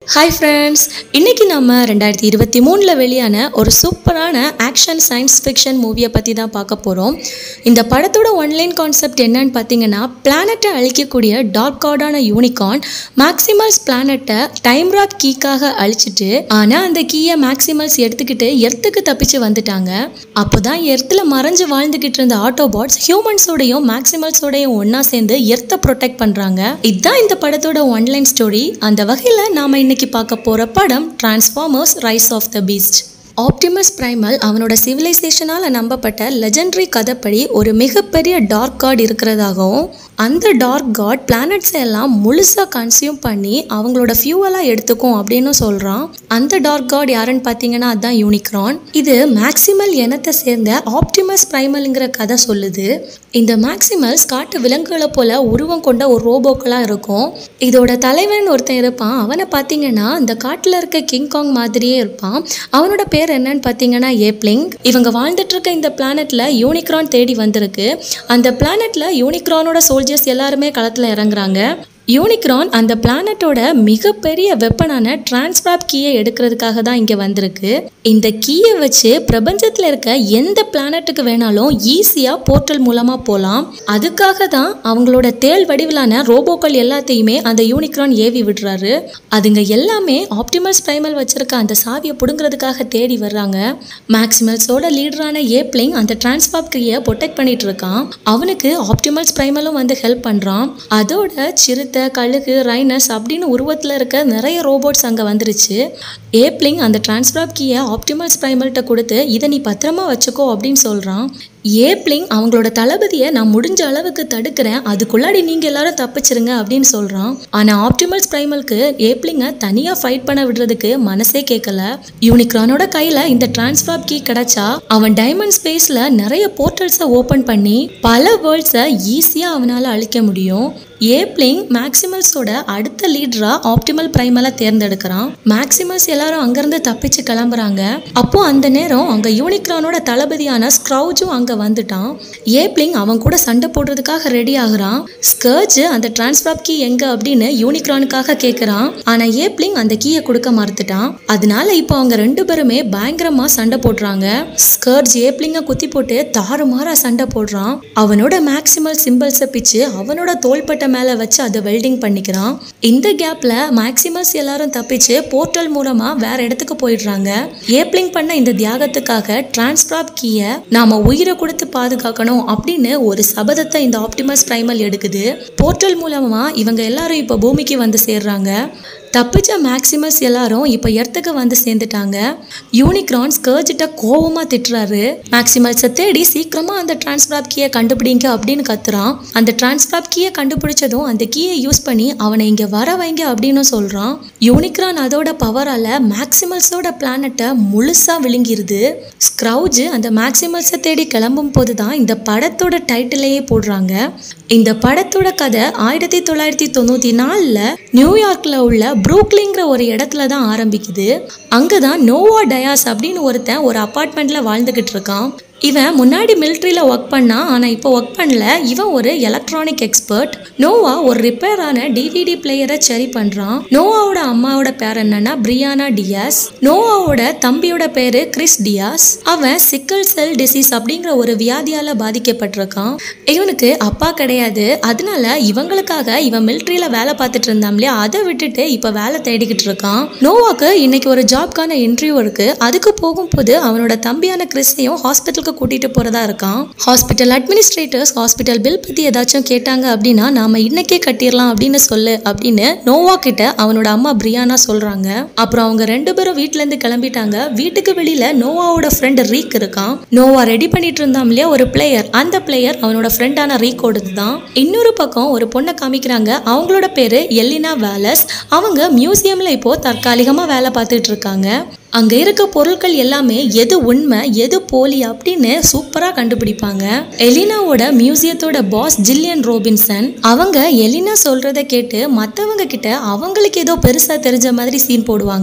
Hi friends இன்னைக்கு நம்ம ரெண்டாயிரத்தி இருபத்தி மூணில் வெளியான ஒரு சூப்பரான ஆக்ஷன் சயின்ஸ் ஃபிக்ஷன் மூவியை பற்றி தான் பார்க்க போகிறோம் இந்த படத்தோட ஒன்லைன் கான்செப்ட் என்னன்னு பார்த்தீங்கன்னா பிளானட்டை அழிக்கக்கூடிய டார்க் கார்டான யூனிகார்ன் மேக்ஸிமல்ஸ் பிளானட்டை டைம் ராக் கீக்காக அழிச்சிட்டு ஆனால் அந்த கீயை மேக்ஸிமல்ஸ் எடுத்துக்கிட்டு எர்த்துக்கு தப்பிச்சு வந்துட்டாங்க அப்போ தான் எர்த்தில் மறைஞ்சு வாழ்ந்துக்கிட்டு இருந்த ஆட்டோபாட்ஸ் ஹியூமன்ஸோடையும் மேக்ஸிமல்ஸோடையும் ஒன்றா சேர்ந்து எர்த்தை ப்ரொடெக்ட் பண்ணுறாங்க இதுதான் இந்த படத்தோட ஒன்லைன் ஸ்டோரி அந்த வகையில் நாம இன்னைக்கு பார்க்க போகிற படம் Transformers Rise of the Beast Optimus Primal அவனோட சிவிலைசேஷனால் நம்பப்பட்ட லெஜெண்டரி கதைப்படி ஒரு மிகப்பெரிய டார்க் காட் இருக்கிறதாகவும் அந்த டார்க் காட் பிளானட்ஸ் எல்லாம் முழுசாக கன்சியூம் பண்ணி அவங்களோட ஃபியூவலாக எடுத்துக்கும் அப்படின்னு சொல்கிறான் அந்த டார்க் காட் யாருன்னு பார்த்தீங்கன்னா அதுதான் யூனிக்ரான் இது மேக்சிமல் இனத்தை சேர்ந்த ஆப்டிமஸ் பிரைமல்ங்கிற கதை சொல்லுது இந்த மேக்சிமல்ஸ் காட்டு விலங்குகளை போல உருவம் கொண்ட ஒரு ரோபோக்களாக இருக்கும் இதோட தலைவன் ஒருத்தன் இருப்பான் அவனை பார்த்தீங்கன்னா இந்த காட்டில் இருக்க கிங்காங் மாதிரியே இருப்பான் அவனோட பேர் என்னன்னு பார்த்தீங்கன்னா ஏப்ளிங் இவங்க வாழ்ந்துட்டு இருக்க இந்த பிளானட்ல யூனிக்ரான் தேடி வந்திருக்கு அந்த பிளானட்ல யூனிக்ரானோட சோல்ஜர்ஸ் எல்லாருமே களத்தில் இறங்குறாங்க யூனிக்ரான் அந்த பிளானட்டோட மிகப்பெரிய வெப்பனான டிரான்ஸ்ஃபாப் கீயை எடுக்கிறதுக்காக தான் இங்கே வந்திருக்கு இந்த கீயை வச்சு பிரபஞ்சத்தில் இருக்க எந்த பிளானட்டுக்கு வேணாலும் ஈஸியாக போர்ட்டல் மூலமாக போகலாம் அதுக்காக தான் அவங்களோட தேள் வடிவிலான ரோபோக்கள் எல்லாத்தையுமே அந்த யூனிக்ரான் ஏவி விடுறாரு அதுங்க எல்லாமே ஆப்டிமல்ஸ் பிரைமல் வச்சிருக்க அந்த சாவியை பிடுங்கிறதுக்காக தேடி வர்றாங்க மேக்ஸிமல்ஸோட லீடரான ஏப்ளிங் அந்த டிரான்ஸ்ஃபாப் கீயை ப்ரொடெக்ட் பண்ணிட்டு இருக்கான் அவனுக்கு ஆப்டிமல்ஸ் பிரைமலும் வந்து ஹெல்ப் பண்ணுறான் அதோட சிறுத்தை கழுகு ரைனஸ் அப்படின்னு உருவத்தில் இருக்க நிறைய ரோபோட்ஸ் அங்கே வந்துருச்சு ஏப்ளிங் அந்த டிரான்ஸ்ஃபாப் கீயை ஆப்டிமல்ஸ் பிரைமல்கிட்ட கொடுத்து இதை நீ பத்திரமா வச்சுக்கோ அப்படின்னு சொல்கிறான் ஏப்ளிங் அவங்களோட தளபதியை நான் முடிஞ்ச அளவுக்கு தடுக்கிறேன் அதுக்குள்ளாடி நீங்கள் எல்லாரும் தப்பிச்சிருங்க அப்படின்னு சொல்கிறான் ஆனால் ஆப்டிமல்ஸ் பிரைமலுக்கு ஏப்ளிங்கை தனியாக ஃபைட் பண்ண விடுறதுக்கு மனசே கேட்கல யூனிக்ரானோட கையில் இந்த டிரான்ஸ்ஃபாப் கீ கிடைச்சா அவன் டைமண்ட் ஸ்பேஸில் நிறைய போர்ட்டல்ஸை ஓப்பன் பண்ணி பல வேர்ல்ட்ஸை ஈஸியாக அவனால் அழிக்க முடியும் ஏப்ளிங் மேக்ஸிமல்ஸோட அடுத்த லீடரா ஆப்டிமல் பிரைமலை தேர்ந்தெடுக்கிறான் மேக்ஸிமல்ஸ் எல்லாரும் அங்கிருந்து தப்பிச்சு கிளம்புறாங்க அப்போ அந்த நேரம் அங்க யூனிக்ரானோட தளபதியான ஸ்க்ரௌஜும் அங்க வந்துட்டான் ஏப்ளிங் அவன் கூட சண்டை போடுறதுக்காக ரெடி ஆகுறான் ஸ்கர்ஜ் அந்த டிரான்ஸ்ஃபாப் கீ எங்க அப்படின்னு யூனிக்ரானுக்காக கேட்குறான் ஆனா ஏப்ளிங் அந்த கீயை கொடுக்க மறுத்துட்டான் அதனால இப்போ அவங்க ரெண்டு பேருமே பயங்கரமா சண்டை போடுறாங்க ஸ்கர்ஜ் ஏப்ளிங்க குத்தி போட்டு தாறுமாறா சண்டை போடுறான் அவனோட மேக்ஸிமல் சிம்பிள்ஸை பிச்சு அவனோட தோள்பட்டை மேலே வச்சு அதை வெல்டிங் பண்ணிக்கிறான் இந்த கேப்பில் மேக்ஸிமஸ் எல்லாரும் தப்பிச்சு போர்ட்டல் மூலமாக வேற இடத்துக்கு போயிடுறாங்க ஏப்ளிங் பண்ண இந்த தியாகத்துக்காக டிரான்ஸ்ஃபாப் கீயை நாம உயிரை கொடுத்து பாதுகாக்கணும் அப்படின்னு ஒரு சபதத்தை இந்த ஆப்டிமஸ் பிரைமல் எடுக்குது போர்ட்டல் மூலமாக இவங்க எல்லாரும் இப்போ பூமிக்கு வந்து சேர்றாங்க தப்பிச்ச மேக்ஸிமஸ் எல்லாரும் இப்போ எர்த்துக்கு வந்து சேர்ந்துட்டாங்க யூனிக்ரான் ஸ்கர்ஜிட்ட கோவமாக திட்டுறாரு மேக்ஸிமல்ஸை தேடி சீக்கிரமாக அந்த டிரான்ஸ்ஃபாப் கீயை கண்டுபிடிங்க அப்படின்னு கத்துறான் அந்த டிரான்ஸ்ஃபாப் கீயை கண்டுபிடிச்சதும் அந்த கீயை யூஸ் பண்ணி அவனை இங்கே வர வைங்க அப்படின்னு சொல்கிறான் யூனிக்ரான் அதோட பவரால் மேக்ஸிமல்ஸோட பிளானட்டை முழுசாக விழுங்கிருது ஸ்க்ரௌஜ் அந்த மேக்ஸிமல்ஸை தேடி கிளம்பும் போது தான் இந்த படத்தோட டைட்டிலையே போடுறாங்க இந்த படத்தோட கதை ஆயிரத்தி தொள்ளாயிரத்தி தொண்ணூற்றி நாலில் நியூயார்க்கில் உள்ள ப்ரூக்லிங்கிற ஒரு இடத்துல தான் ஆரம்பிக்குது அங்கே தான் நோவா டயாஸ் அப்படின்னு ஒருத்தன் ஒரு அப்பார்ட்மெண்ட்டில் வாழ்ந்துக்கிட்டு இருக்கான் இவன் முன்னாடி மிலிட்ரியில் ஒர்க் பண்ணான் ஆனால் இப்போ ஒர்க் பண்ணல இவன் ஒரு எலக்ட்ரானிக் எக்ஸ்பர்ட் நோவா ஒரு ரிப்பேரான டிவிடி பிளேயரை சரி பண்ணுறான் நோவாவோட அம்மாவோட பேர் என்னன்னா பிரியானா டியாஸ் நோவாவோட தம்பியோட பேரு கிறிஸ் டியாஸ் அவன் சிக்கல் செல் டிசீஸ் அப்படிங்கிற ஒரு வியாதியால் பாதிக்கப்பட்டிருக்கான் இவனுக்கு அப்பா கிடையாது அதனால இவங்களுக்காக இவன் மிலிட்ரியில் வேலை பார்த்துட்டு இருந்தான் இல்லையா அதை விட்டுட்டு இப்போ வேலை தேடிக்கிட்டு இருக்கான் நோவாக்கு இன்னைக்கு ஒரு ஜாப்க்கான இன்டர்வியூ இருக்கு அதுக்கு போகும்போது அவனோட தம்பியான கிறிஸையும் ஹாஸ்பிட்டலுக்கு கூட்டிட்டு போறதா இருக்கான் ஹாஸ்பிட்டல் அட்மினிஸ்ட்ரேட்டர்ஸ் ஹாஸ்பிட்டல் பில் பத்தி ஏதாச்சும் கேட்டாங்க அப்படின்னா நாம இன்னைக்கே கட்டிடலாம் அப்படின்னு சொல்லு அப்படின்னு நோவா கிட்ட அவனோட அம்மா பிரியானா சொல்றாங்க அப்புறம் அவங்க ரெண்டு பேரும் வீட்ல இருந்து கிளம்பிட்டாங்க வீட்டுக்கு வெளியில நோவாவோட ஃப்ரெண்ட் ரீக் இருக்கான் நோவா ரெடி பண்ணிட்டு இருந்தான் இல்லையா ஒரு பிளேயர் அந்த பிளேயர் அவனோட ஃப்ரெண்டான ரீக்கோடது தான் இன்னொரு பக்கம் ஒரு பொண்ணை காமிக்கிறாங்க அவங்களோட பேரு எல்லினா வேலஸ் அவங்க மியூசியம்ல இப்போ தற்காலிகமா வேலை பார்த்துட்டு இருக்காங்க அங்கே இருக்க பொருட்கள் எல்லாமே எது உண்மை எது போலி அப்படின்னு சூப்பராக கண்டுபிடிப்பாங்க எலினாவோட மியூசியத்தோட பாஸ் ஜில்லியன் ரோபின்சன் அவங்க எலினா சொல்றத கேட்டு மற்றவங்க கிட்ட அவங்களுக்கு ஏதோ பெருசாக தெரிஞ்ச மாதிரி சீன் போடுவாங்க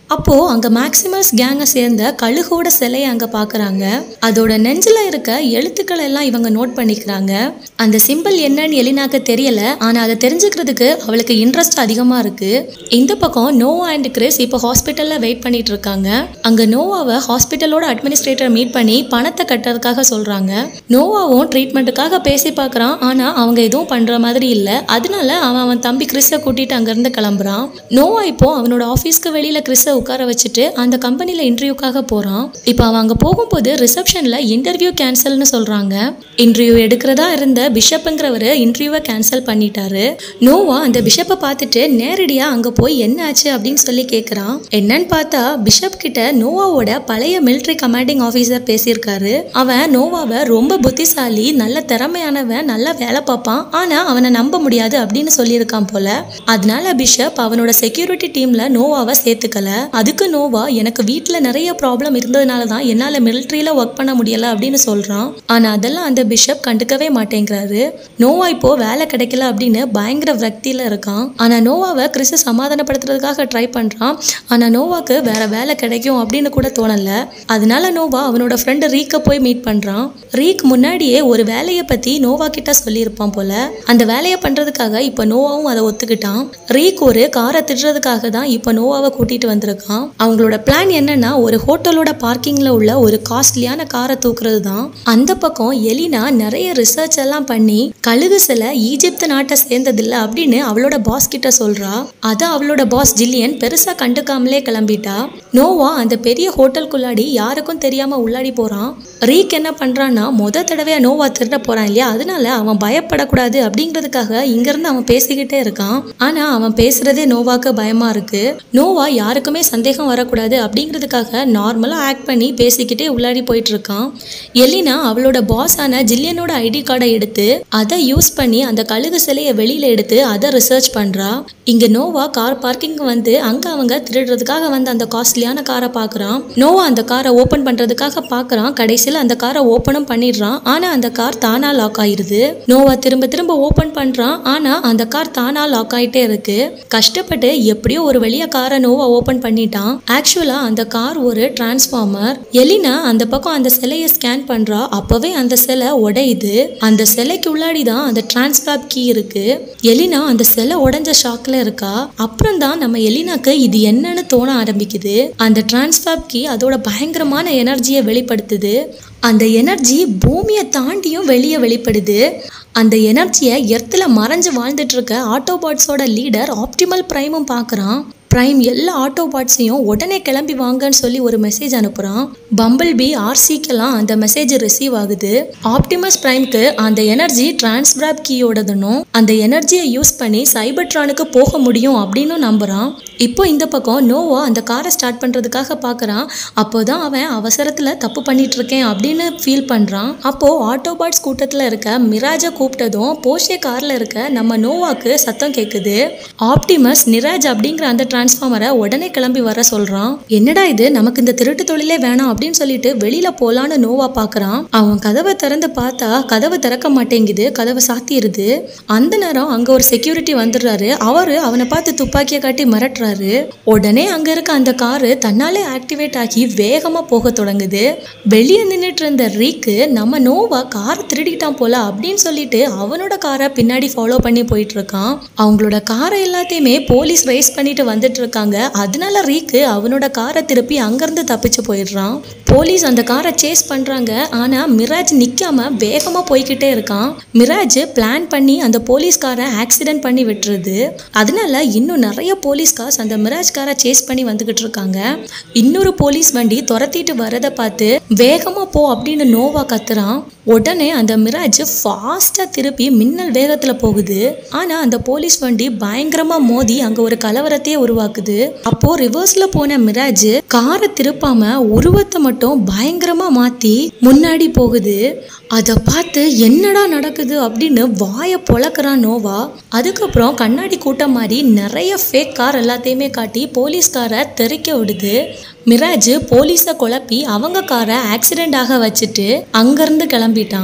அப்போ அங்க மேக்சிமஸ் கேங்கை சேர்ந்த கழுகோட சிலையை அங்க பாக்குறாங்க அதோட நெஞ்சில இருக்க எழுத்துக்கள் எல்லாம் இவங்க நோட் பண்ணிக்கிறாங்க அந்த சிம்பிள் என்னன்னு எலினாக்கு தெரியல ஆனா அதை தெரிஞ்சுக்கிறதுக்கு அவளுக்கு இன்ட்ரெஸ்ட் அதிகமா இருக்கு இந்த பக்கம் நோவா அண்ட் கிறிஸ் இப்போ ஹாஸ்பிட்டல்ல வெயிட் பண்ணிட்டு இருக்காங்க அங்க நோவாவை ஹாஸ்பிட்டலோட அட்மினிஸ்ட்ரேட்டர் மீட் பண்ணி பணத்தை கட்டுறதுக்காக சொல்றாங்க நோவாவும் ட்ரீட்மெண்ட்டுக்காக பேசி பார்க்கறான் ஆனா அவங்க எதுவும் பண்ற மாதிரி இல்ல அதனால அவன் அவன் தம்பி கிறிஸை கூட்டிட்டு அங்கிருந்து கிளம்புறான் நோவா இப்போ அவனோட ஆஃபீஸ்க்கு வெளியில கிறிஸை உட்கார வச்சுட்டு அந்த கம்பெனில இன்டர்வியூக்காக போறான் இப்போ அவன் அங்க போகும்போது ரிசப்ஷன்ல இன்டர்வியூ கேன்சல்னு சொல்றாங்க இன்டர்வியூ எடுக்கிறதா இருந்த பிஷப்புங்கிறவர் இன்டர்வியூவை கேன்சல் பண்ணிட்டாரு நோவா அந்த பிஷப்பை பார்த்துட்டு நேரடியா அங்க போய் என்ன ஆச்சு அப்படின்னு சொல்லி கேட்குறான் என்னன்னு பார்த்தா பிஷப் கிட்ட நோவாவோட பழைய மிலிட்ரி கமாண்டிங் ஆஃபீஸர் பேசியிருக்காரு அவன் நோவாவை ரொம்ப புத்திசாலி நல்ல திறமையானவன் நல்லா வேலை பார்ப்பான் ஆனா அவனை நம்ப முடியாது அப்படின்னு சொல்லியிருக்கான் போல அதனால பிஷப் அவனோட செக்யூரிட்டி டீம்ல நோவாவை சேர்த்துக்கல அதுக்கு நோவா எனக்கு வீட்டில் நிறைய ப்ராப்ளம் இருந்ததுனால தான் என்னால் மிலிட்ரியில் ஒர்க் பண்ண முடியல அப்படின்னு சொல்கிறான் ஆனால் அதெல்லாம் அந்த பிஷப் கண்டுக்கவே மாட்டேங்கிறாரு நோவா இப்போ வேலை கிடைக்கல அப்படின்னு பயங்கர விரக்தியில் இருக்கான் ஆனால் நோவாவை கிறிஸை சமாதானப்படுத்துறதுக்காக ட்ரை பண்ணுறான் ஆனால் நோவாக்கு வேற வேலை கிடைக்கும் அப்படின்னு கூட தோணல அதனால நோவா அவனோட ஃப்ரெண்டு ரீக்கை போய் மீட் பண்ணுறான் ரீக் முன்னாடியே ஒரு வேலையை பற்றி நோவா கிட்ட சொல்லியிருப்பான் போல அந்த வேலையை பண்ணுறதுக்காக இப்போ நோவாவும் அதை ஒத்துக்கிட்டான் ரீக் ஒரு காரை திட்டுறதுக்காக தான் இப்போ நோவாவை கூட்டிட்டு வந்திருக்கான் அவங்களோட பிளான் என்னன்னா ஒரு ஹோட்டலோட பார்க்கிங்ல உள்ள ஒரு காஸ்ட்லியான காரை தூக்குறது தான் அந்த பக்கம் எலினா நிறைய ரிசர்ச் எல்லாம் பண்ணி கழுகு சிலை ஈஜிப்து நாட்டை சேர்ந்ததில்ல அப்படின்னு அவளோட பாஸ் கிட்ட சொல்றா அதை அவளோட பாஸ் ஜில்லியன் பெருசா கண்டுக்காமலே கிளம்பிட்டா நோவா அந்த பெரிய ஹோட்டலுக்குள்ளாடி யாருக்கும் தெரியாம உள்ளாடி போறான் ரீக் என்ன பண்றான்னா முத தடவையா நோவா திருட போறான் இல்லையா அதனால அவன் பயப்படக்கூடாது அப்படிங்கிறதுக்காக இங்கிருந்து அவன் பேசிக்கிட்டே இருக்கான் ஆனா அவன் பேசுறதே நோவாக்கு பயமா இருக்கு நோவா யாருக்குமே சந்தேகம் வரக்கூடாது அப்படிங்கிறதுக்காக நார்மலா ஆக்ட் பண்ணி பேசிக்கிட்டே உள்ளாடி போயிட்டு இருக்கான் எலினா அவளோட பாஸ் ஆன ஜில்லியனோட ஐடி கார்டை எடுத்து அதை யூஸ் பண்ணி அந்த கழுகு சிலையை வெளியில எடுத்து அதை ரிசர்ச் பண்றா இங்க நோவா கார் பார்க்கிங் வந்து அங்க அவங்க திருடுறதுக்காக வந்த அந்த காஸ்ட்லியான காரை பார்க்கறான் நோவா அந்த காரை ஓபன் பண்றதுக்காக பார்க்கறான் கடைசியில் அந்த காரை ஓப்பனும் பண்ணிடுறான் ஆனா அந்த கார் தானா லாக் ஆயிருது நோவா திரும்ப திரும்ப ஓபன் பண்றான் ஆனா அந்த கார் தானா லாக் ஆயிட்டே இருக்கு கஷ்டப்பட்டு எப்படியோ ஒரு வழியா காரை நோவா ஓபன் பண்ணிட்டான் ஆக்சுவலா அந்த கார் ஒரு டிரான்ஸ்ஃபார்மர் எலினா அந்த பக்கம் அந்த சிலையை ஸ்கேன் பண்றா அப்பவே அந்த சிலை உடையுது அந்த சிலைக்கு உள்ளாடி தான் அந்த டிரான்ஸ்ஃபாப் கீ இருக்கு எலினா அந்த சிலை உடைஞ்ச ஷாக்ல இருக்கா அப்புறம் தான் நம்ம எலினாக்கு இது என்னன்னு தோண ஆரம்பிக்குது அந்த டிரான்ஸ்ஃபாப் கீ அதோட பயங்கரமான எனர்ஜியை வெளிப்படுத்துது அந்த எனர்ஜி பூமியை தாண்டியும் வெளியே வெளிப்படுது அந்த எனர்ஜியை எர்த்தில் மறைஞ்சு வாழ்ந்துட்டு இருக்க ஆட்டோபாட்ஸோட லீடர் ஆப்டிமல் பிரைமும் பார்க்குறான் பிரைம் எல்லா ஆட்டோபாட்ஸையும் உடனே கிளம்பி வாங்கன்னு சொல்லி ஒரு மெசேஜ் அனுப்புகிறான் பம்பிள் பி ஆர்சிக்கெல்லாம் அந்த மெசேஜ் ரிசீவ் ஆகுது ஆப்டிமஸ் பிரைம்க்கு அந்த எனர்ஜி டிரான்ஸ்பிராப் கீயோடதுனும் அந்த எனர்ஜியை யூஸ் பண்ணி சைபர்ட்ரானுக்கு போக முடியும் அப்படின்னு நம்புகிறான் இப்போ இந்த பக்கம் நோவா அந்த காரை ஸ்டார்ட் பண்ணுறதுக்காக பார்க்குறான் அப்போதான் அவன் அவசரத்தில் தப்பு பண்ணிட்டு இருக்கேன் அப்படின்னு ஃபீல் பண்ணுறான் அப்போது ஆட்டோபாட்ஸ் கூட்டத்தில் இருக்க மிராஜை கூப்பிட்டதும் போஷே காரில் இருக்க நம்ம நோவாக்கு சத்தம் கேட்குது ஆப்டிமஸ் நிராஜ் அப்படிங்கிற அந்த டிரான்ஸ்ஃபார்மரை உடனே கிளம்பி வர சொல்கிறான் என்னடா இது நமக்கு இந்த திருட்டு தொழிலே வேணாம் அப்படின்னு சொல்லிட்டு வெளியில் போகலான்னு நோவா பார்க்குறான் அவன் கதவை திறந்து பார்த்தா கதவை திறக்க மாட்டேங்குது கதவை சாத்திடுது அந்த நேரம் அங்கே ஒரு செக்யூரிட்டி வந்துடுறாரு அவரு அவனை பார்த்து துப்பாக்கியை காட்டி மிரட்டுறாரு உடனே அங்கே இருக்க அந்த காரு தன்னாலே ஆக்டிவேட் ஆகி வேகமாக போக தொடங்குது வெளியே நின்றுட்டு இருந்த ரீக்கு நம்ம நோவா காரை திருடிட்டான் போல அப்படின்னு சொல்லிட்டு அவனோட காரை பின்னாடி ஃபாலோ பண்ணி போயிட்டு இருக்கான் அவங்களோட காரை எல்லாத்தையுமே போலீஸ் ரேஸ் பண்ணிட்டு வந்துட்டு இருக்காங்க அதனால ரீக்கு அவனோட காரை திருப்பி அங்கேருந்து தப்பிச்சு போயிடுறான் போலீஸ் அந்த காரை சேஸ் பண்றாங்க ஆனா மிராஜ் நிக்காம வேகமா போய்கிட்டே இருக்கான் மிராஜ் பிளான் பண்ணி அந்த போலீஸ் காரை ஆக்சிடென்ட் பண்ணி விட்டுருது அதனால இன்னும் நிறைய போலீஸ் கார்ஸ் அந்த மிராஜ் காரை சேஸ் பண்ணி வந்துகிட்டு இருக்காங்க இன்னொரு போலீஸ் வண்டி துரத்திட்டு வரதை பார்த்து வேகமா போ அப்படின்னு நோவா கத்துறான் உடனே அந்த மிராஜ் ஃபாஸ்டா திருப்பி மின்னல் வேகத்துல போகுது ஆனா அந்த போலீஸ் வண்டி பயங்கரமா மோதி அங்க ஒரு கலவரத்தையே உருவாக்குது அப்போ ரிவர்ஸ்ல போன மிராஜ் காரை திருப்பாம உருவத்தை மட்டும் பயங்கரமா மாத்தி முன்னாடி போகுது அதை பார்த்து என்னடா நடக்குது அப்படின்னு வாயை பொளக்குறான் நோவா அதுக்கப்புறம் கண்ணாடி கூட்டம் மாதிரி நிறைய ஃபேக் கார் எல்லாத்தையுமே காட்டி போலீஸ்காரை தெறிக்க விடுது மிராஜ் போலீஸை குழப்பி அவங்க காரை ஆக்சிடென்ட் ஆக வச்சுட்டு அங்கேருந்து கிளம்பிட்டான்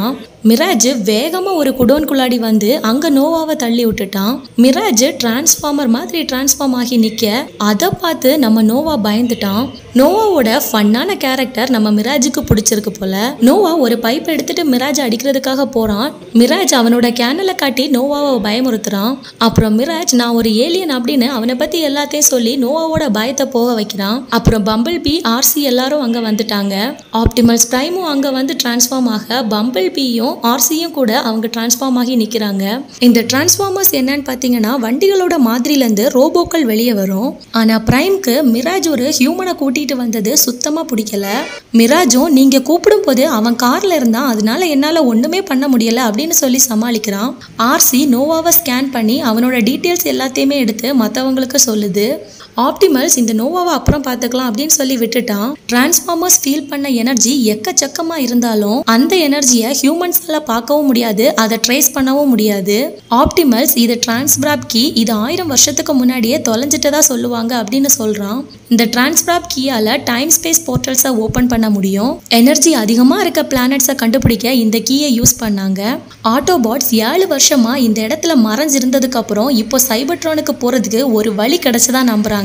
மிராஜ் வேகமா ஒரு குடோன்குள்ளாடி வந்து அங்க நோவாவை தள்ளி விட்டுட்டான் மிராஜ் டிரான்ஸ்ஃபார்மர் மாதிரி டிரான்ஸ்ஃபார்ம் ஆகி நிக்க அதை பார்த்து நம்ம நோவா பயந்துட்டான் நோவாவோட ஃபன்னான கேரக்டர் நம்ம மிராஜுக்கு பிடிச்சிருக்கு போல நோவா ஒரு பைப் எடுத்துட்டு மிராஜ் அடிக்கிறதுக்காக போறான் மிராஜ் அவனோட கேனலை காட்டி நோவாவை பயமுறுத்துறான் அப்புறம் மிராஜ் நான் ஒரு ஏலியன் அப்படின்னு அவனை பத்தி எல்லாத்தையும் சொல்லி நோவாவோட பயத்தை போக வைக்கிறான் அப்புறம் பம்பிள் பி ஆர்சி எல்லாரும் அங்க வந்துட்டாங்க ஆப்டிமல்ஸ் பிரைமும் அங்க வந்து டிரான்ஸ்ஃபார்ம் ஆக பம்பிள் பியும் ஆர்சியும் கூட அவங்க டிரான்ஸ்ஃபார்ம் ஆகி நிக்கிறாங்க இந்த டிரான்ஸ்ஃபார்மர்ஸ் என்னன்னு பாத்தீங்கன்னா வண்டிகளோட மாதிரிலேருந்து ரோபோக்கள் வெளியே வரும் ஆனா பிரைம்க்கு மிராஜ் ஒரு ஹியூமனை கூட்டிட்டு வந்தது சுத்தமா பிடிக்கல மிராஜும் நீங்க கூப்பிடும் போது அவன் கார்ல இருந்தான் அதனால என்னால ஒண்ணுமே பண்ண முடியல அப்படின்னு சொல்லி சமாளிக்கிறான் ஆர்சி நோவாவை ஸ்கேன் பண்ணி அவனோட டீட்டெயில்ஸ் எல்லாத்தையுமே எடுத்து மற்றவங்களுக்கு சொல்லுது ஆப்டிமல்ஸ் இந்த நோவாவை அப்புறம் பார்த்துக்கலாம் அப்படின்னு சொல்லி விட்டுட்டான் டிரான்ஸ்ஃபார்மர்ஸ் ஃபீல் பண்ண எனர்ஜி எக்கச்சக்கமா இருந்தாலும் அந்த எனர்ஜியை ஹியூமன்ஸால பார்க்கவும் முடியாது அதை ட்ரேஸ் பண்ணவும் முடியாது ஆப்டிமல்ஸ் இது டிரான்ஸ்பிராப் கீ இது ஆயிரம் வருஷத்துக்கு முன்னாடியே தொலைஞ்சிட்டதா சொல்லுவாங்க அப்படின்னு சொல்றான் இந்த டிரான்ஸ்பிராப் கீயால டைம் ஸ்பேஸ் போர்ட்டல்ஸை ஓப்பன் பண்ண முடியும் எனர்ஜி அதிகமா இருக்க பிளானட்ஸை கண்டுபிடிக்க இந்த கீயை யூஸ் பண்ணாங்க ஆட்டோபாட்ஸ் ஏழு வருஷமா இந்த இடத்துல மறைஞ்சிருந்ததுக்கு அப்புறம் இப்போ சைபர்ட்ரானுக்கு போறதுக்கு ஒரு வழி கிடைச்சதா நம்புறாங்க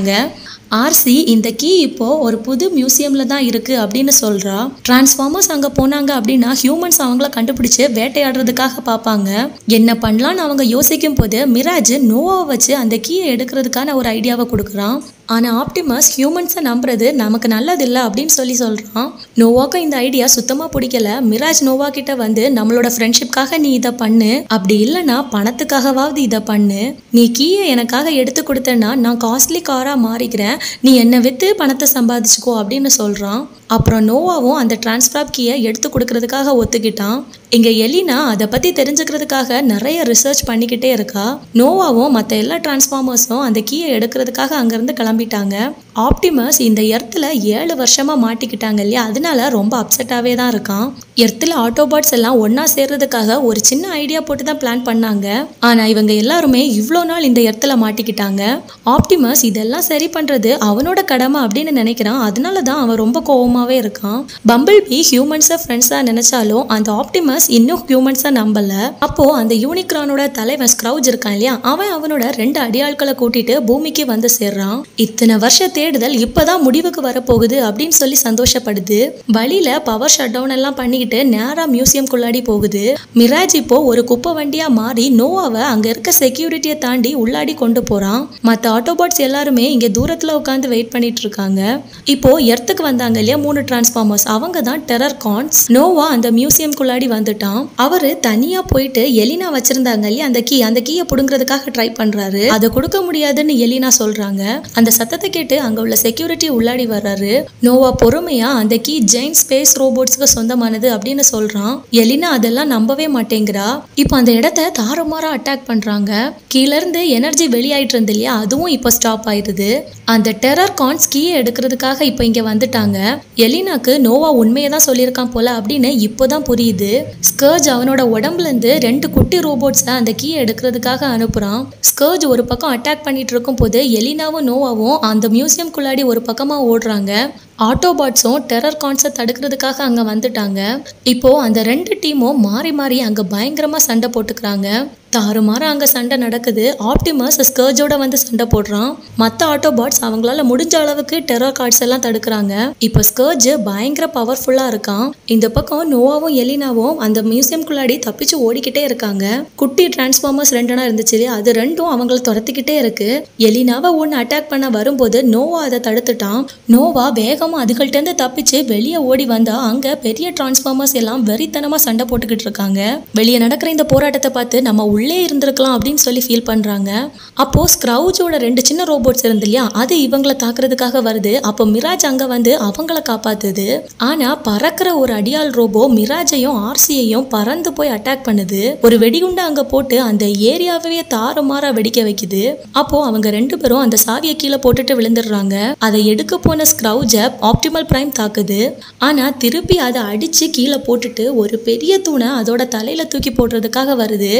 ஆர்சி இந்த கீ இப்போ ஒரு புது மியூசியம்ல தான் இருக்கு அப்படின்னு சொல்றா டிரான்ஸ்ஃபார்மர்ஸ் அங்க போனாங்க அப்படின்னா ஹியூமன்ஸ் அவங்கள கண்டுபிடிச்சு வேட்டையாடுறதுக்காக பார்ப்பாங்க என்ன பண்ணலாம்னு அவங்க யோசிக்கும் போது மிராஜ் நோவாவை வச்சு அந்த கீயை எடுக்கிறதுக்கான ஒரு ஐடியாவை கொடுக்குறான் ஆனால் ஆப்டிமஸ் ஹியூமன்ஸை நம்புறது நமக்கு நல்லதில்லை அப்படின்னு சொல்லி சொல்கிறான் நோவாக்கும் இந்த ஐடியா சுத்தமாக பிடிக்கல மிராஜ் நோவா கிட்ட வந்து நம்மளோட ஃப்ரெண்ட்ஷிப்காக நீ இதை பண்ணு அப்படி இல்லைன்னா பணத்துக்காகவாவது இதை பண்ணு நீ கீயை எனக்காக எடுத்து கொடுத்தேன்னா நான் காஸ்ட்லி காராக மாறிக்கிறேன் நீ என்னை விற்று பணத்தை சம்பாதிச்சுக்கோ அப்படின்னு சொல்கிறான் அப்புறம் நோவாவும் அந்த டிரான்ஸ்ஃபார்ப் கீயை எடுத்து கொடுக்கறதுக்காக ஒத்துக்கிட்டான் இங்கே எலினா அதை பற்றி தெரிஞ்சுக்கிறதுக்காக நிறைய ரிசர்ச் பண்ணிக்கிட்டே இருக்கா நோவாவும் மற்ற எல்லா டிரான்ஸ்ஃபார்மர்ஸும் அந்த கீயை எடுக்கிறதுக்காக அங்கேருந்து கிளம்பிட்டாங்க ஆப்டிமஸ் இந்த எர்த்தில் ஏழு வருஷமாக மாட்டிக்கிட்டாங்க இல்லையா அதனால ரொம்ப அப்செட்டாகவே தான் இருக்கான் எர்த்தில் ஆட்டோபாட்ஸ் எல்லாம் ஒன்றா சேர்றதுக்காக ஒரு சின்ன ஐடியா போட்டு தான் பிளான் பண்ணாங்க ஆனால் இவங்க எல்லாருமே இவ்வளோ நாள் இந்த எர்த்தில் மாட்டிக்கிட்டாங்க ஆப்டிமஸ் இதெல்லாம் சரி பண்ணுறது அவனோட கடமை அப்படின்னு நினைக்கிறான் அதனால தான் அவன் ரொம்ப கோவமாகவே இருக்கான் பம்பிள் பி ஹியூமன்ஸை ஃப்ரெண்ட்ஸாக நினைச்சாலும் அந்த ஆப்டிமஸ் இன்னும் ஹியூமன்ஸை நம்பல அப்போ அந்த யூனிக்ரானோட தலைவன் ஸ்க்ரவுஜ் இருக்கான் இல்லையா அவன் அவனோட ரெண்டு அடியாட்களை கூட்டிட்டு பூமிக்கு வந்து சேர்றான் இத்தனை வருஷ தேடுதல் இப்பதான் முடிவுக்கு வரப்போகுது அப்படின்னு சொல்லி சந்தோஷப்படுது வழியில பவர் ஷட் டவுன் எல்லாம் பண்ணிக்கிட்டு நேரா மியூசியம் குள்ளாடி போகுது மிராஜ் இப்போ ஒரு குப்பை வண்டியா மாறி நோவாவை அங்க இருக்க செக்யூரிட்டியை தாண்டி உள்ளாடி கொண்டு போறான் மத்த ஆட்டோபாட்ஸ் எல்லாருமே இங்க தூரத்துல உட்காந்து வெயிட் பண்ணிட்டு இருக்காங்க இப்போ எர்த்துக்கு வந்தாங்க இல்லையா மூணு டிரான்ஸ்ஃபார்மர்ஸ் அவங்க தான் டெரர் கான்ஸ் நோவா அந்த மியூசியம் குள்ளாடி வந்துட்டான் அவரு தனியா போயிட்டு எலினா வச்சிருந்தாங்க இல்லையா அந்த கீ அந்த கீயை புடுங்கிறதுக்காக ட்ரை பண்றாரு அதை கொடுக்க முடியாதுன்னு எலினா சொல்றாங்க அந்த சத்தத்தை கேட்டு அங்க உள்ள செக்யூரிட்டி உள்ளாடி வர்றாரு நோவா பொறுமையா அந்த கீ ஜெயின் ஸ்பேஸ் ரோபோட்ஸ்க்கு சொந்தமானது அப்படின்னு சொல்றான் எலினா அதெல்லாம் நம்பவே மாட்டேங்கிறா இப்போ அந்த இடத்த தாறுமாறா அட்டாக் பண்றாங்க கீழ இருந்து எனர்ஜி வெளியாயிட்டு இருந்து இல்லையா அதுவும் இப்போ ஸ்டாப் ஆயிடுது அந்த டெரர் கான்ஸ் கீயை எடுக்கிறதுக்காக இப்போ இங்க வந்துட்டாங்க எலினாக்கு நோவா உண்மையை தான் சொல்லியிருக்கான் போல அப்படின்னு இப்போதான் புரியுது ஸ்கர்ஜ் அவனோட உடம்புல இருந்து ரெண்டு குட்டி ரோபோட்ஸை அந்த கீயை எடுக்கிறதுக்காக அனுப்புறான் ஸ்கர்ஜ் ஒரு பக்கம் அட்டாக் பண்ணிட்டு இருக்கும் போது எலினாவும் நோவாவும் அந்த மியூசியம்குள்ளாடி ஒரு பக்கமா ஓடுறாங்க ஆட்டோபாட்ஸும் டெரர் கான்ஸை தடுக்கிறதுக்காக அங்கே வந்துட்டாங்க இப்போ அந்த ரெண்டு டீமும் மாறி மாறி அங்கே பயங்கரமாக சண்டை போட்டுக்கிறாங்க தாறுமாற அங்கே சண்டை நடக்குது ஆப்டிமஸ் ஸ்கர்ஜோட வந்து சண்டை போடுறான் மற்ற ஆட்டோபாட்ஸ் அவங்களால முடிஞ்ச அளவுக்கு டெரர் கார்ட்ஸ் எல்லாம் தடுக்கிறாங்க இப்போ ஸ்கர்ஜ் பயங்கர பவர்ஃபுல்லாக இருக்கான் இந்த பக்கம் நோவாவும் எலினாவும் அந்த மியூசியம்குள்ளாடி தப்பிச்சு ஓடிக்கிட்டே இருக்காங்க குட்டி டிரான்ஸ்ஃபார்மர்ஸ் ரெண்டனா இருந்துச்சு இல்லையா? அது ரெண்டும் அவங்கள துரத்திக்கிட்டே இருக்கு எலினாவை ஒன்று அட்டாக் பண்ண வரும்போது நோவா அதை தடுத்துட்டான் நோவா வேகமாக அதுகள்ட்டேருந்து தப்பிச்சு வெளியே ஓடி வந்தா அங்கே பெரிய டிரான்ஸ்ஃபார்மர்ஸ் எல்லாம் வெறித்தனமாக சண்டை போட்டுக்கிட்டு இருக்காங்க வெளியே நடக்கிற இந்த போராட்டத்தை பார்த்து நம்ம உள்ளே இருந்திருக்கலாம் அப்படின்னு சொல்லி ஃபீல் பண்ணுறாங்க அப்போ ஸ்க்ரவுஜோட ரெண்டு சின்ன ரோபோட்ஸ் இருந்து இல்லையா அது இவங்கள தாக்குறதுக்காக வருது அப்போ மிராஜ் அங்கே வந்து அவங்கள காப்பாத்துது ஆனால் பறக்கிற ஒரு அடியாள் ரோபோ மிராஜையும் ஆர்சியையும் பறந்து போய் அட்டாக் பண்ணுது ஒரு வெடிகுண்டை அங்கே போட்டு அந்த ஏரியாவே தாறுமாறா வெடிக்க வைக்குது அப்போ அவங்க ரெண்டு பேரும் அந்த சாவியை கீழே போட்டுட்டு விழுந்துடுறாங்க அதை எடுக்க போன ஸ்க்ரவுஜை ஆப்டிமல் பிரைம் தாக்குது ஆனா திருப்பி அதை அடிச்சு கீழே போட்டுட்டு ஒரு பெரிய தூணை அதோட தலையில தூக்கி போடுறதுக்காக வருது இங்க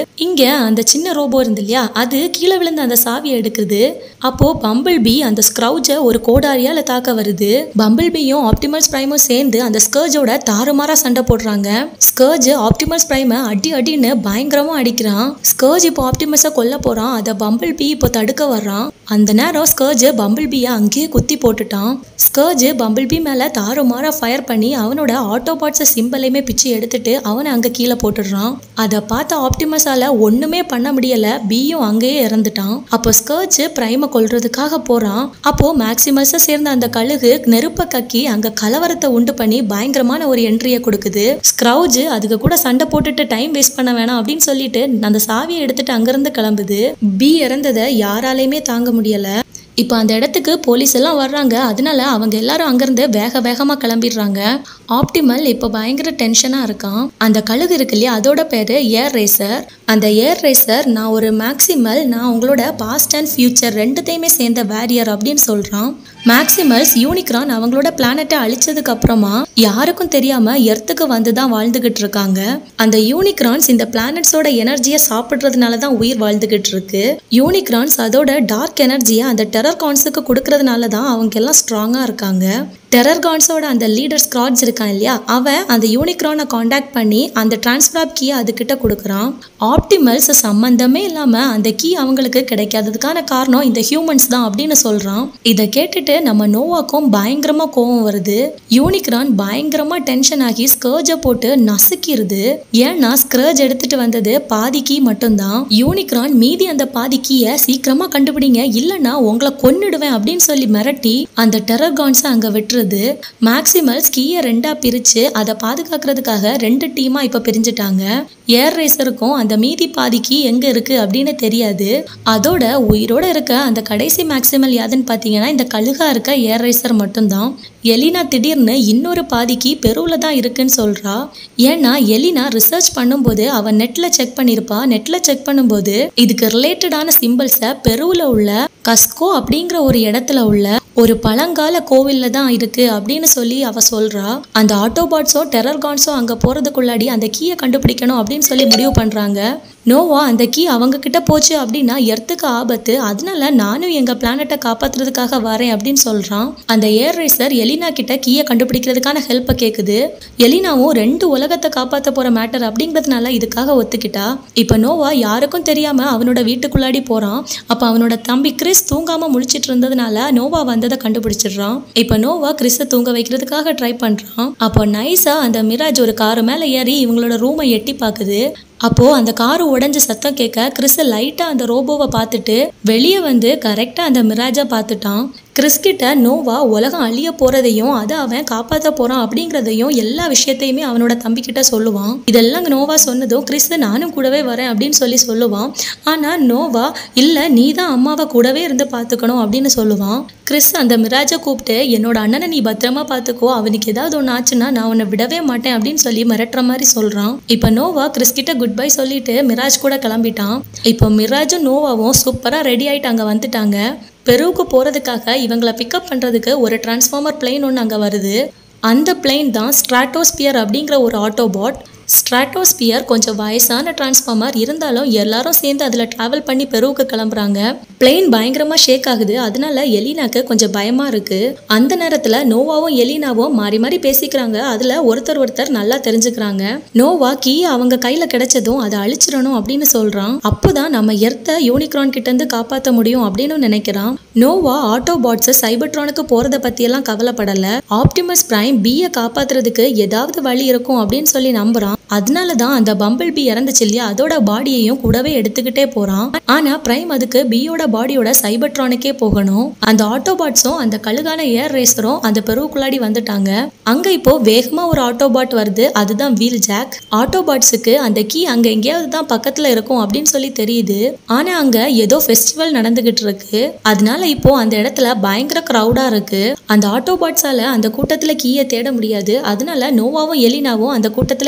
அந்த சின்ன ரோபோ இருந்து இல்லையா அது கீழே விழுந்த அந்த சாவியை எடுக்குது அப்போ பம்பிள் பி அந்த ஸ்க்ரௌஜை ஒரு கோடாரியால தாக்க வருது பம்பிள் பியும் ஆப்டிமல்ஸ் பிரைமும் சேர்ந்து அந்த ஸ்கர்ஜோட தாறுமாறா சண்டை போடுறாங்க ஸ்கர்ஜ் ஆப்டிமல்ஸ் பிரைமை அடி அடின்னு பயங்கரமா அடிக்கிறான் ஸ்கர்ஜ் இப்போ ஆப்டிமஸை கொல்ல போறான் அதை பம்பிள் பி இப்போ தடுக்க வர்றான் அந்த நேரம் ஸ்கர்ஜ் பம்பிள் பியை அங்கேயே குத்தி போட்டுட்டான் ஸ்கர்ஜ் பம்பிள் பி மேல தாறுமாறா ஃபயர் பண்ணி அவனோட ஆட்டோபாட்ஸை சிம்பிளையுமே பிச்சு எடுத்துட்டு அவனை அங்க கீழே போட்டுடுறான் அதை பார்த்த ஆப்டிமஸால ஒண்ணுமே பண்ண முடியல பியும் அங்கேயே இறந்துட்டான் அப்போ ஸ்கர்ஜ் பிரைமை கொல்றதுக்காக போறான் அப்போ மேக்சிமஸை சேர்ந்த அந்த கழுகு நெருப்ப கக்கி அங்க கலவரத்தை உண்டு பண்ணி பயங்கரமான ஒரு என்ட்ரியை கொடுக்குது ஸ்க்ரௌஜ் அதுக்கு கூட சண்டை போட்டுட்டு டைம் வேஸ்ட் பண்ண வேணாம் அப்படின்னு சொல்லிட்டு அந்த சாவியை எடுத்துட்டு அங்கிருந்து கிளம்புது பி இறந்ததை யாராலையுமே தாங்க முடியல இப்போ அந்த இடத்துக்கு போலீஸ் எல்லாம் வர்றாங்க அதனால அவங்க எல்லாரும் அங்கேருந்து வேக வேகமாக கிளம்பிடுறாங்க ஆப்டிமல் இப்போ பயங்கர டென்ஷனாக இருக்கான் அந்த கழுகு இருக்கு இல்லையா அதோட பேர் ஏர் ரேசர் அந்த ஏர் ரேசர் நான் ஒரு மேக்சிமல் நான் உங்களோட பாஸ்ட் அண்ட் ஃபியூச்சர் ரெண்டுத்தையுமே சேர்ந்த வேரியர் அப்படின்னு சொல்கிறான் மேக்சிமல்ஸ் யூனிக்ரான் அவங்களோட பிளானட்டை அழிச்சதுக்கு அப்புறமா யாருக்கும் தெரியாம எர்த்துக்கு வந்து தான் வாழ்ந்துகிட்டு இருக்காங்க அந்த யூனிக்ரான்ஸ் இந்த பிளானட்ஸோட எனர்ஜியை சாப்பிட்றதுனால தான் உயிர் வாழ்ந்துகிட்டு இருக்கு யூனிக்ரான்ஸ் அதோட டார்க் எனர்ஜியை அந்த டெரர் கான்ஸுக்கு கொடுக்கறதுனால தான் அவங்க எல்லாம் ஸ்ட்ராங்கா இருக்காங்க டெரர் கான்ஸோட அந்த லீடர் ஸ்க்ராட்ஸ் இருக்கான் இல்லையா அவன் அந்த யூனிக்ரானை காண்டாக்ட் பண்ணி அந்த டிரான்ஸ்ஃபர் கீயை அதுக்கிட்ட கொடுக்குறான் ஆப்டிமல்ஸ் சம்பந்தமே இல்லாம அந்த கீ அவங்களுக்கு கிடைக்காததுக்கான காரணம் இந்த ஹியூமன்ஸ் தான் அப்படின்னு சொல்றான் இதை கேட்டுட்டு நம்ம நோவாக்கும் பயங்கரமா கோவம் வருது யூனிக்ரான் பயங்கரமா டென்ஷன் ஆகி ஸ்கர்ஜை போட்டு நசுக்கிருது ஏன்னா ஸ்க்ரர்ஜ் எடுத்துட்டு வந்தது பாதி கீ மட்டும்தான் யூனிக்ரான் மீதி அந்த பாதி கீயை சீக்கிரமா கண்டுபிடிங்க இல்லைன்னா உங்களை கொன்னுடுவேன் அப்படின்னு சொல்லி மிரட்டி அந்த டெரர் கான்ஸை அங்க விட்டுருது மேக்சிமல்ஸ் கீயை ரெண்டா பிரிச்சு அதை பாதுகாக்கிறதுக்காக ரெண்டு டீமா இப்ப பிரிஞ்சுட்டாங்க ஏர் ரேசருக்கும் அந்த மீதி பாதி கீ எங்க இருக்கு அப்படின்னு தெரியாது அதோட உயிரோட இருக்க அந்த கடைசி மேக்சிமல் யாதுன்னு பாத்தீங்கன்னா இந்த கழுகா இருக்க ஏர் ரேசர் மட்டும்தான் எலினா திடீர்னு இன்னொரு பாதிக்கு பெருவில் தான் இருக்குன்னு சொல்றா ஏன்னா எலினா ரிசர்ச் பண்ணும்போது அவ நெட்ல செக் பண்ணியிருப்பா நெட்ல செக் பண்ணும்போது இதுக்கு ரிலேட்டடான சிம்பிள்ஸை பெருவில் உள்ள கஸ்கோ அப்படிங்கிற ஒரு இடத்துல உள்ள ஒரு பழங்கால கோவில்ல தான் இருக்கு அப்படின்னு சொல்லி அவ சொல்றா அந்த ஆட்டோபாட்ஸோ டெரர் கான்ஸோ அங்க போறதுக்குள்ளாடி அந்த கீயை கண்டுபிடிக்கணும் அப்படின்னு சொல்லி முடிவு பண்றாங்க நோவா அந்த கீ அவங்க கிட்ட போச்சு அப்படின்னா எர்த்துக்கு ஆபத்து அதனால நானும் எங்க பிளானட்டை காப்பாத்துறதுக்காக வரேன் அப்படின்னு சொல்றான் அந்த ஏர் ரேசர் எலினா கிட்ட கீயை கண்டுபிடிக்கிறதுக்கான ஹெல்ப்பை கேக்குது எலினாவும் ரெண்டு உலகத்தை காப்பாத்த போற மேட்டர் அப்படிங்கிறதுனால இதுக்காக ஒத்துக்கிட்டா இப்ப நோவா யாருக்கும் தெரியாம அவனோட வீட்டுக்குள்ளாடி போறான் அப்ப அவனோட தம்பி கிறிஸ் தூங்காம முழிச்சிட்டு இருந்ததுனால நோவா வந்ததை கண்டுபிடிச்சிடுறான் இப்ப நோவா கிறிஸை தூங்க வைக்கிறதுக்காக ட்ரை பண்றான் அப்போ நைஸா அந்த மிராஜ் ஒரு காரு மேல ஏறி இவங்களோட ரூமை எட்டி பாக்குது அப்போ அந்த காரு உடைஞ்ச சத்தம் கேட்க கிறிஸ் லைட்டா அந்த ரோபோவை பார்த்துட்டு வெளியே வந்து கரெக்டா அந்த மிராஜை பார்த்துட்டான் கிறிஸ் கிட்ட நோவா உலகம் அழிய போறதையும் அதை அவன் காப்பாற்ற போறான் அப்படிங்கிறதையும் எல்லா விஷயத்தையுமே அவனோட தம்பி கிட்ட சொல்லுவான் இதெல்லாம் நோவா சொன்னதும் கிறிஸ் நானும் கூடவே வரேன் அப்படின்னு சொல்லி சொல்லுவான் ஆனா நோவா இல்ல நீ தான் அம்மாவை கூடவே இருந்து பார்த்துக்கணும் அப்படின்னு சொல்லுவான் கிறிஸ் அந்த மிராஜை கூப்பிட்டு என்னோட அண்ணனை நீ பத்திரமா பார்த்துக்கோ அவனுக்கு ஏதாவது ஒன்று ஆச்சுன்னா நான் உன்னை விடவே மாட்டேன் அப்படின்னு சொல்லி மிரட்டுற மாதிரி சொல்றான் இப்போ நோவா கிறிஸ் கிட்ட குட் பை சொல்லிட்டு மிராஜ் கூட கிளம்பிட்டான் இப்போ மிராஜும் நோவாவும் சூப்பரா ரெடி ஆயிட்டு அங்க வந்துட்டாங்க பெருவுக்கு போறதுக்காக இவங்களை பிக்கப் பண்றதுக்கு ஒரு டிரான்ஸ்ஃபார்மர் பிளேன் ஒன்று அங்க வருது அந்த பிளேன் தான் ஸ்ட்ராட்டோஸ்பியர் அப்படிங்கிற ஒரு ஆட்டோபாட் ஸ்ட்ராட்டோஸ்பியர் கொஞ்சம் வயசான டிரான்ஸ்ஃபார்மர் இருந்தாலும் எல்லாரும் சேர்ந்து அதில் ட்ராவல் பண்ணி பெருவுக்கு கிளம்புறாங்க பிளேன் பயங்கரமாக ஷேக் ஆகுது அதனால எலினாக்கு கொஞ்சம் பயமாக இருக்கு அந்த நேரத்தில் நோவாவும் எலினாவும் மாறி மாறி பேசிக்கிறாங்க அதில் ஒருத்தர் ஒருத்தர் நல்லா தெரிஞ்சுக்கிறாங்க நோவா கீ அவங்க கையில் கிடைச்சதும் அதை அழிச்சிடணும் அப்படின்னு சொல்கிறான் அப்போதான் நம்ம எர்த்தை யூனிக்ரான் கிட்ட இருந்து காப்பாற்ற முடியும் அப்படின்னு நினைக்கிறான் நோவா ஆட்டோபாட்ஸ் சைபர்ட்ரானுக்கு போறத பத்தியெல்லாம் கவலைப்படல ஆப்டிமஸ் பிரைம் பியை காப்பாத்துறதுக்கு ஏதாவது வழி இருக்கும் அப்படின்னு சொல்லி நம்புறான் அதனால தான் அந்த பம்பிள் பி இறந்துச்சு இல்லையா அதோட பாடியையும் கூடவே எடுத்துக்கிட்டே போறான் ஆனா பிரைம் அதுக்கு பியோட பாடியோட சைபர்ட்ரானுக்கே போகணும் அந்த ஆட்டோபாட்ஸும் அந்த கழுகான ஏர் ரேசரும் அந்த பெருவுக்குள்ளாடி வந்துட்டாங்க அங்க இப்போ வேகமா ஒரு ஆட்டோபாட் வருது அதுதான் வீல் ஜாக் ஆட்டோபாட்ஸுக்கு அந்த கீ அங்க எங்கேயாவது தான் பக்கத்துல இருக்கும் அப்படின்னு சொல்லி தெரியுது ஆனா அங்க ஏதோ ஃபெஸ்டிவல் நடந்துகிட்டு இருக்கு அதனால இப்போ அந்த இடத்துல பயங்கர க்ரௌடா இருக்கு அந்த ஆட்டோபாட்ஸால அந்த கூட்டத்துல கீயை தேட முடியாது அதனால நோவாவும் எலினாவும் அந்த கூட்டத்துல கீயை தேடி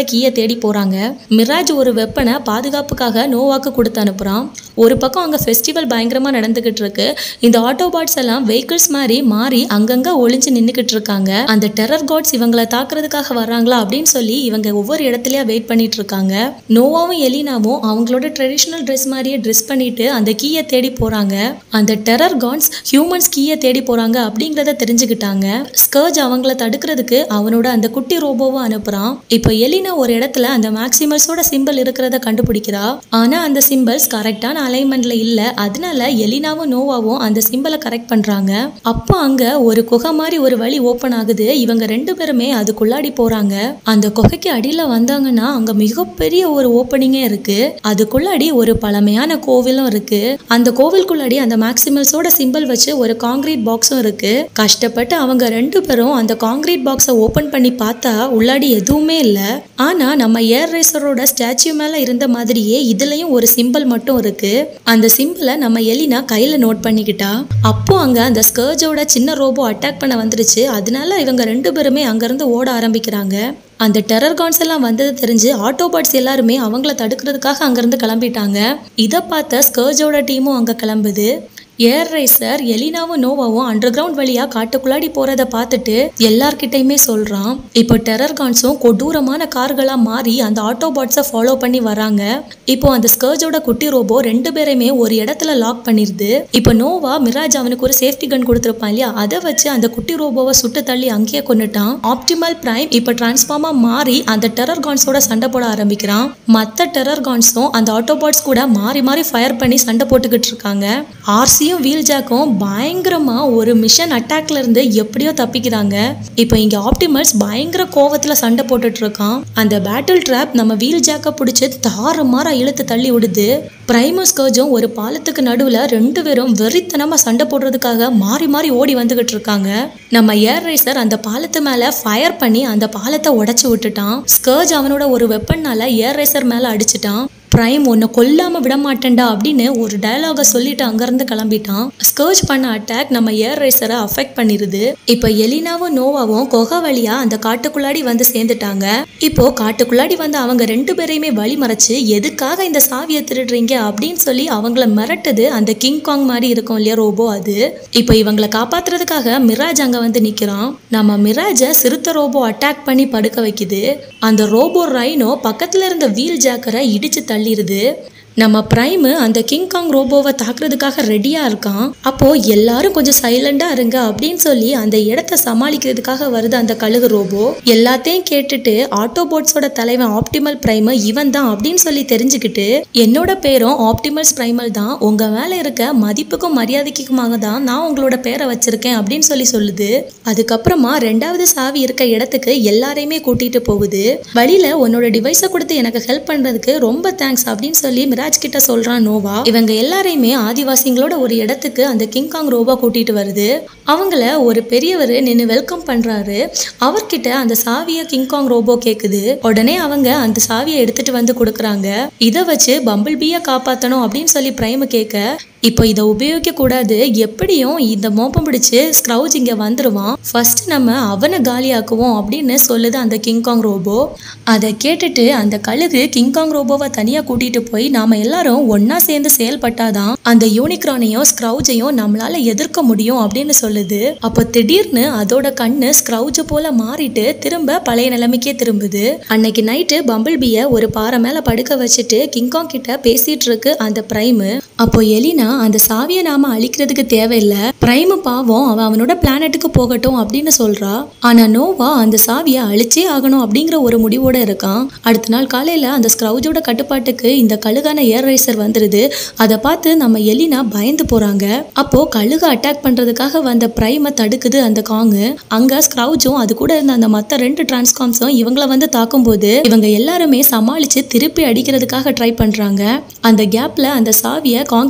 தேடி போறாங்க மிராஜ் ஒரு வெப்பனை பாதுகாப்புக்காக நோவாக்கு கொடுத்து அனுப்புறான் ஒரு பக்கம் அங்க ஃபெஸ்டிவல் பயங்கரமா நடந்துகிட்டு இருக்கு இந்த ஆட்டோபாட்ஸ் எல்லாம் வெஹிக்கிள்ஸ் மாதிரி மாறி அங்கங்க ஒளிஞ்சு நின்னுக்கிட்டு இருக்காங்க அந்த டெரர் காட்ஸ் இவங்கள தாக்குறதுக்காக வர்றாங்களா அப்படின்னு சொல்லி இவங்க ஒவ்வொரு இடத்துலயா வெயிட் பண்ணிட்டு இருக்காங்க நோவாவும் எலினாவும் அவங்களோட ட்ரெடிஷ்னல் ட்ரெஸ் மாதிரியே ட்ரெஸ் பண்ணிட்டு அந்த கீயை தேடி போறாங்க அந்த டெரர் காட்ஸ் ஹியூமன்ஸ் கீயை தேடி போறாங்க அப்படிங்கறத தெரிஞ்சுக்கிட்டாங்க ஸ்கர்ஜ் அவங்கள தடுக்கிறதுக்கு அவனோட அந்த குட்டி ரோபோவை அனுப்புறான் இப்போ எலினா ஒரு இடத்துல அந்த மேக்சிமல்ஸோட சிம்பிள் இருக்கிறத கண்டுபிடிக்கிறா ஆனா அந்த சிம்பிள்ஸ் கரெக்டான அலைன்மெண்ட்ல இல்ல அதனால எலினாவும் நோவாவும் அந்த சிம்பிளை கரெக்ட் பண்றாங்க அப்போ அங்க ஒரு குகை மாதிரி ஒரு வழி ஓபன் ஆகுது இவங்க ரெண்டு பேருமே அதுக்குள்ளாடி போறாங்க அந்த குகைக்கு அடியில வந்தாங்கன்னா அங்க மிகப்பெரிய ஒரு ஓப்பனிங்கே இருக்கு அதுக்குள்ளாடி ஒரு பழமையான கோவிலும் இருக்கு அந்த கோவிலுக்குள்ளாடி அந்த மேக்சிமல்ஸோட சிம்பிள் வச்சு ஒரு காங்கிரீட் பாக்ஸும் இருக்கு கஷ்டப்பட்டு அவங்க ரெண்டு பேரும் அந்த காங்கிரீட் பாக்ஸை ஓபன் பண்ணி பார்த்தா உள்ளாடி எதுவுமே இல்ல ஆனா நம்ம ஏர் ரேசரோட ஸ்டாச்சு மேல இருந்த மாதிரியே இதுலயும் ஒரு சிம்பிள் மட்டும் இருக்கு அந்த சிம்பிளை நம்ம எலினா கையில நோட் பண்ணிக்கிட்டா அப்போ அங்க அந்த ஸ்கர்ஜோட சின்ன ரோபோ அட்டாக் பண்ண வந்துருச்சு அதனால இவங்க ரெண்டு பேருமே அங்கிருந்து ஓட ஆரம்பிக்கிறாங்க அந்த டெரர் கான்ஸ் எல்லாம் வந்தது தெரிஞ்சு ஆட்டோபாட்ஸ் எல்லாருமே அவங்கள தடுக்கிறதுக்காக அங்கிருந்து கிளம்பிட்டாங்க இதை பார்த்த ஸ்கர்ஜோட டீமும் அங்க கிளம்புது ஏர் ரேசர் எலினாவும் நோவாவும் அண்டர் கிரவுண்ட் வழியா காட்டுக்குள்ளாடி போறத பார்த்துட்டு எல்லார்கிட்டயுமே சொல்றான் இப்போ டெரர் கான்ஸும் கொடூரமான கார்களா மாறி அந்த ஆட்டோபாட்ஸை ஃபாலோ பண்ணி வராங்க இப்போ அந்த ஸ்கர்ஜோட குட்டி ரோபோ ரெண்டு பேரையுமே ஒரு இடத்துல லாக் பண்ணிருது இப்போ நோவா மிராஜ் அவனுக்கு ஒரு சேஃப்டி கன் கொடுத்துருப்பான் இல்லையா அதை வச்சு அந்த குட்டி ரோபோவை சுட்டு தள்ளி அங்கேயே கொண்டுட்டான் ஆப்டிமல் பிரைம் இப்போ டிரான்ஸ்ஃபார்மா மாறி அந்த டெரர் கான்ஸோட சண்டை போட ஆரம்பிக்கிறான் மற்ற டெரர் கான்ஸும் அந்த ஆட்டோபாட்ஸ் கூட மாறி மாறி ஃபயர் பண்ணி சண்டை போட்டுக்கிட்டு இருக்காங்க ஆர்சியும் வீல் ஜாக்கும் பயங்கரமா ஒரு மிஷன் அட்டாக்ல இருந்து எப்படியோ தப்பிக்கிறாங்க இப்போ இங்க ஆப்டிமல்ஸ் பயங்கர கோவத்துல சண்டை போட்டுட்டு இருக்கான் அந்த பேட்டில் ட்ராப் நம்ம வீல் ஜாக்கை பிடிச்சி தாறுமாறா இழுத்து தள்ளி விடுது பிரைமஸ் கர்ஜும் ஒரு பாலத்துக்கு நடுவுல ரெண்டு பேரும் வெறித்தனமா சண்டை போடுறதுக்காக மாறி மாறி ஓடி வந்துகிட்டு இருக்காங்க நம்ம ஏர் ரேசர் அந்த பாலத்து மேல ஃபயர் பண்ணி அந்த பாலத்தை உடைச்சு விட்டுட்டான் ஸ்கர்ஜ் அவனோட ஒரு வெப்பன்னால ஏர் ரேசர் மேல அடிச்சிட்டான் பிரைம் உன்னை கொல்லாம விட மாட்டேன்டா அப்படின்னு ஒரு டயலாக சொல்லிட்டு அங்கிருந்து கிளம்பிட்டான் ஸ்கர்ச் பண்ண அட்டாக் நம்ம ஏர் ரேசரை அஃபெக்ட் பண்ணிருது இப்போ எலினாவும் நோவாவும் கொகை வழியா அந்த காட்டுக்குள்ளாடி வந்து சேர்ந்துட்டாங்க இப்போ காட்டுக்குள்ளாடி வந்து அவங்க ரெண்டு பேரையுமே வழி மறைச்சு எதுக்காக இந்த சாவியை திருடுறீங்க அப்படின்னு சொல்லி அவங்கள மிரட்டுது அந்த கிங் காங் மாதிரி இருக்கும் இல்லையா ரோபோ அது இப்போ இவங்களை காப்பாத்துறதுக்காக மிராஜ் அங்க வந்து நிக்கிறான் நம்ம மிராஜை சிறுத்தை ரோபோ அட்டாக் பண்ணி படுக்க வைக்குது அந்த ரோபோ ரைனோ பக்கத்துல இருந்த வீல் ஜாக்கரை இடிச்சு தள்ளிடுது நம்ம பிரைமு அந்த கிங் காங் ரோபோவை தாக்குறதுக்காக ரெடியா இருக்கான் அப்போ எல்லாரும் கொஞ்சம் சைலண்டா இருங்க அப்படின்னு சொல்லி அந்த இடத்த சமாளிக்கிறதுக்காக வருது அந்த கழுகு ரோபோ எல்லாத்தையும் கேட்டுட்டு ஆட்டோபோட்ஸோட தலைவன் ஆப்டிமல் பிரைமு இவன் தான் அப்படின்னு சொல்லி தெரிஞ்சுக்கிட்டு என்னோட பேரும் ஆப்டிமல்ஸ் பிரைமல் தான் உங்க மேல இருக்க மதிப்புக்கும் மரியாதைக்குமாக தான் நான் உங்களோட பேரை வச்சிருக்கேன் அப்படின்னு சொல்லி சொல்லுது அதுக்கப்புறமா ரெண்டாவது சாவி இருக்க இடத்துக்கு எல்லாரையுமே கூட்டிட்டு போகுது வழியில உன்னோட டிவைஸை கொடுத்து எனக்கு ஹெல்ப் பண்றதுக்கு ரொம்ப தேங்க்ஸ் அப்படின்னு சொல்லி மிராஜ் கிட்ட சொல்றான் நோவா இவங்க எல்லாரையுமே ஆதிவாசிங்களோட ஒரு இடத்துக்கு அந்த கிங்காங் ரோபா கூட்டிட்டு வருது அவங்கள ஒரு பெரியவர் நின்று வெல்கம் பண்றாரு அவர்கிட்ட அந்த சாவியை கிங்காங் ரோபோ கேக்குது உடனே அவங்க அந்த சாவியை எடுத்துட்டு வந்து கொடுக்குறாங்க இதை வச்சு பம்பிள் பீயை காப்பாத்தணும் அப்படின்னு சொல்லி பிரைமு கேட்க இப்போ இதை உபயோகிக்க கூடாது எப்படியும் இந்த மோப்பம் பிடிச்சு ஸ்க்ரௌஜ் இங்க வந்துருவான் ஃபர்ஸ்ட் நம்ம அவனை காலியாக்குவோம் அப்படின்னு சொல்லுது அந்த கிங்காங் ரோபோ அதை கேட்டுட்டு அந்த கழுகு கிங்காங் ரோபோவை தனியா கூட்டிட்டு போய் நாம எல்லாரும் ஒண்ணா சேர்ந்து செயல்பட்டாதான் அந்த யூனிக்ரானையும் ஸ்க்ரௌஜையும் நம்மளால எதிர்க்க முடியும் அப்படின்னு சொல்லுது அப்போ திடீர்னு அதோட கண்ணு ஸ்க்ரௌஜ் போல மாறிட்டு திரும்ப பழைய நிலைமைக்கே திரும்புது அன்னைக்கு நைட்டு பம்பிள் பீய ஒரு பாறை மேல படுக்க வச்சுட்டு கிங்காங் கிட்ட பேசிட்டு இருக்கு அந்த பிரைமு அப்போ எலினா அந்த சாவியை நாம அழிக்கிறதுக்கு தேவையில்லை பிரைமு பாவம் அவன் அவனோட பிளானட்டுக்கு போகட்டும் அப்படின்னு சொல்றா ஆனா நோவா அந்த சாவியை அழிச்சே ஆகணும் அப்படிங்கிற ஒரு முடிவோட இருக்கான் அடுத்த நாள் காலையில அந்த ஸ்க்ரௌஜோட கட்டுப்பாட்டுக்கு இந்த கழுகான ஏர் ரைசர் வந்துருது அதை பார்த்து நம்ம எலினா பயந்து போறாங்க அப்போ கழுகு அட்டாக் பண்றதுக்காக வந்த பிரைமை தடுக்குது அந்த காங்கு அங்க ஸ்க்ரௌஜும் அது கூட இருந்த அந்த மத்த ரெண்டு டிரான்ஸ்காம்ஸும் இவங்கள வந்து தாக்கும்போது இவங்க எல்லாருமே சமாளிச்சு திருப்பி அடிக்கிறதுக்காக ட்ரை பண்றாங்க அந்த கேப்ல அந்த சாவியை காங்கிட்ட இருந்து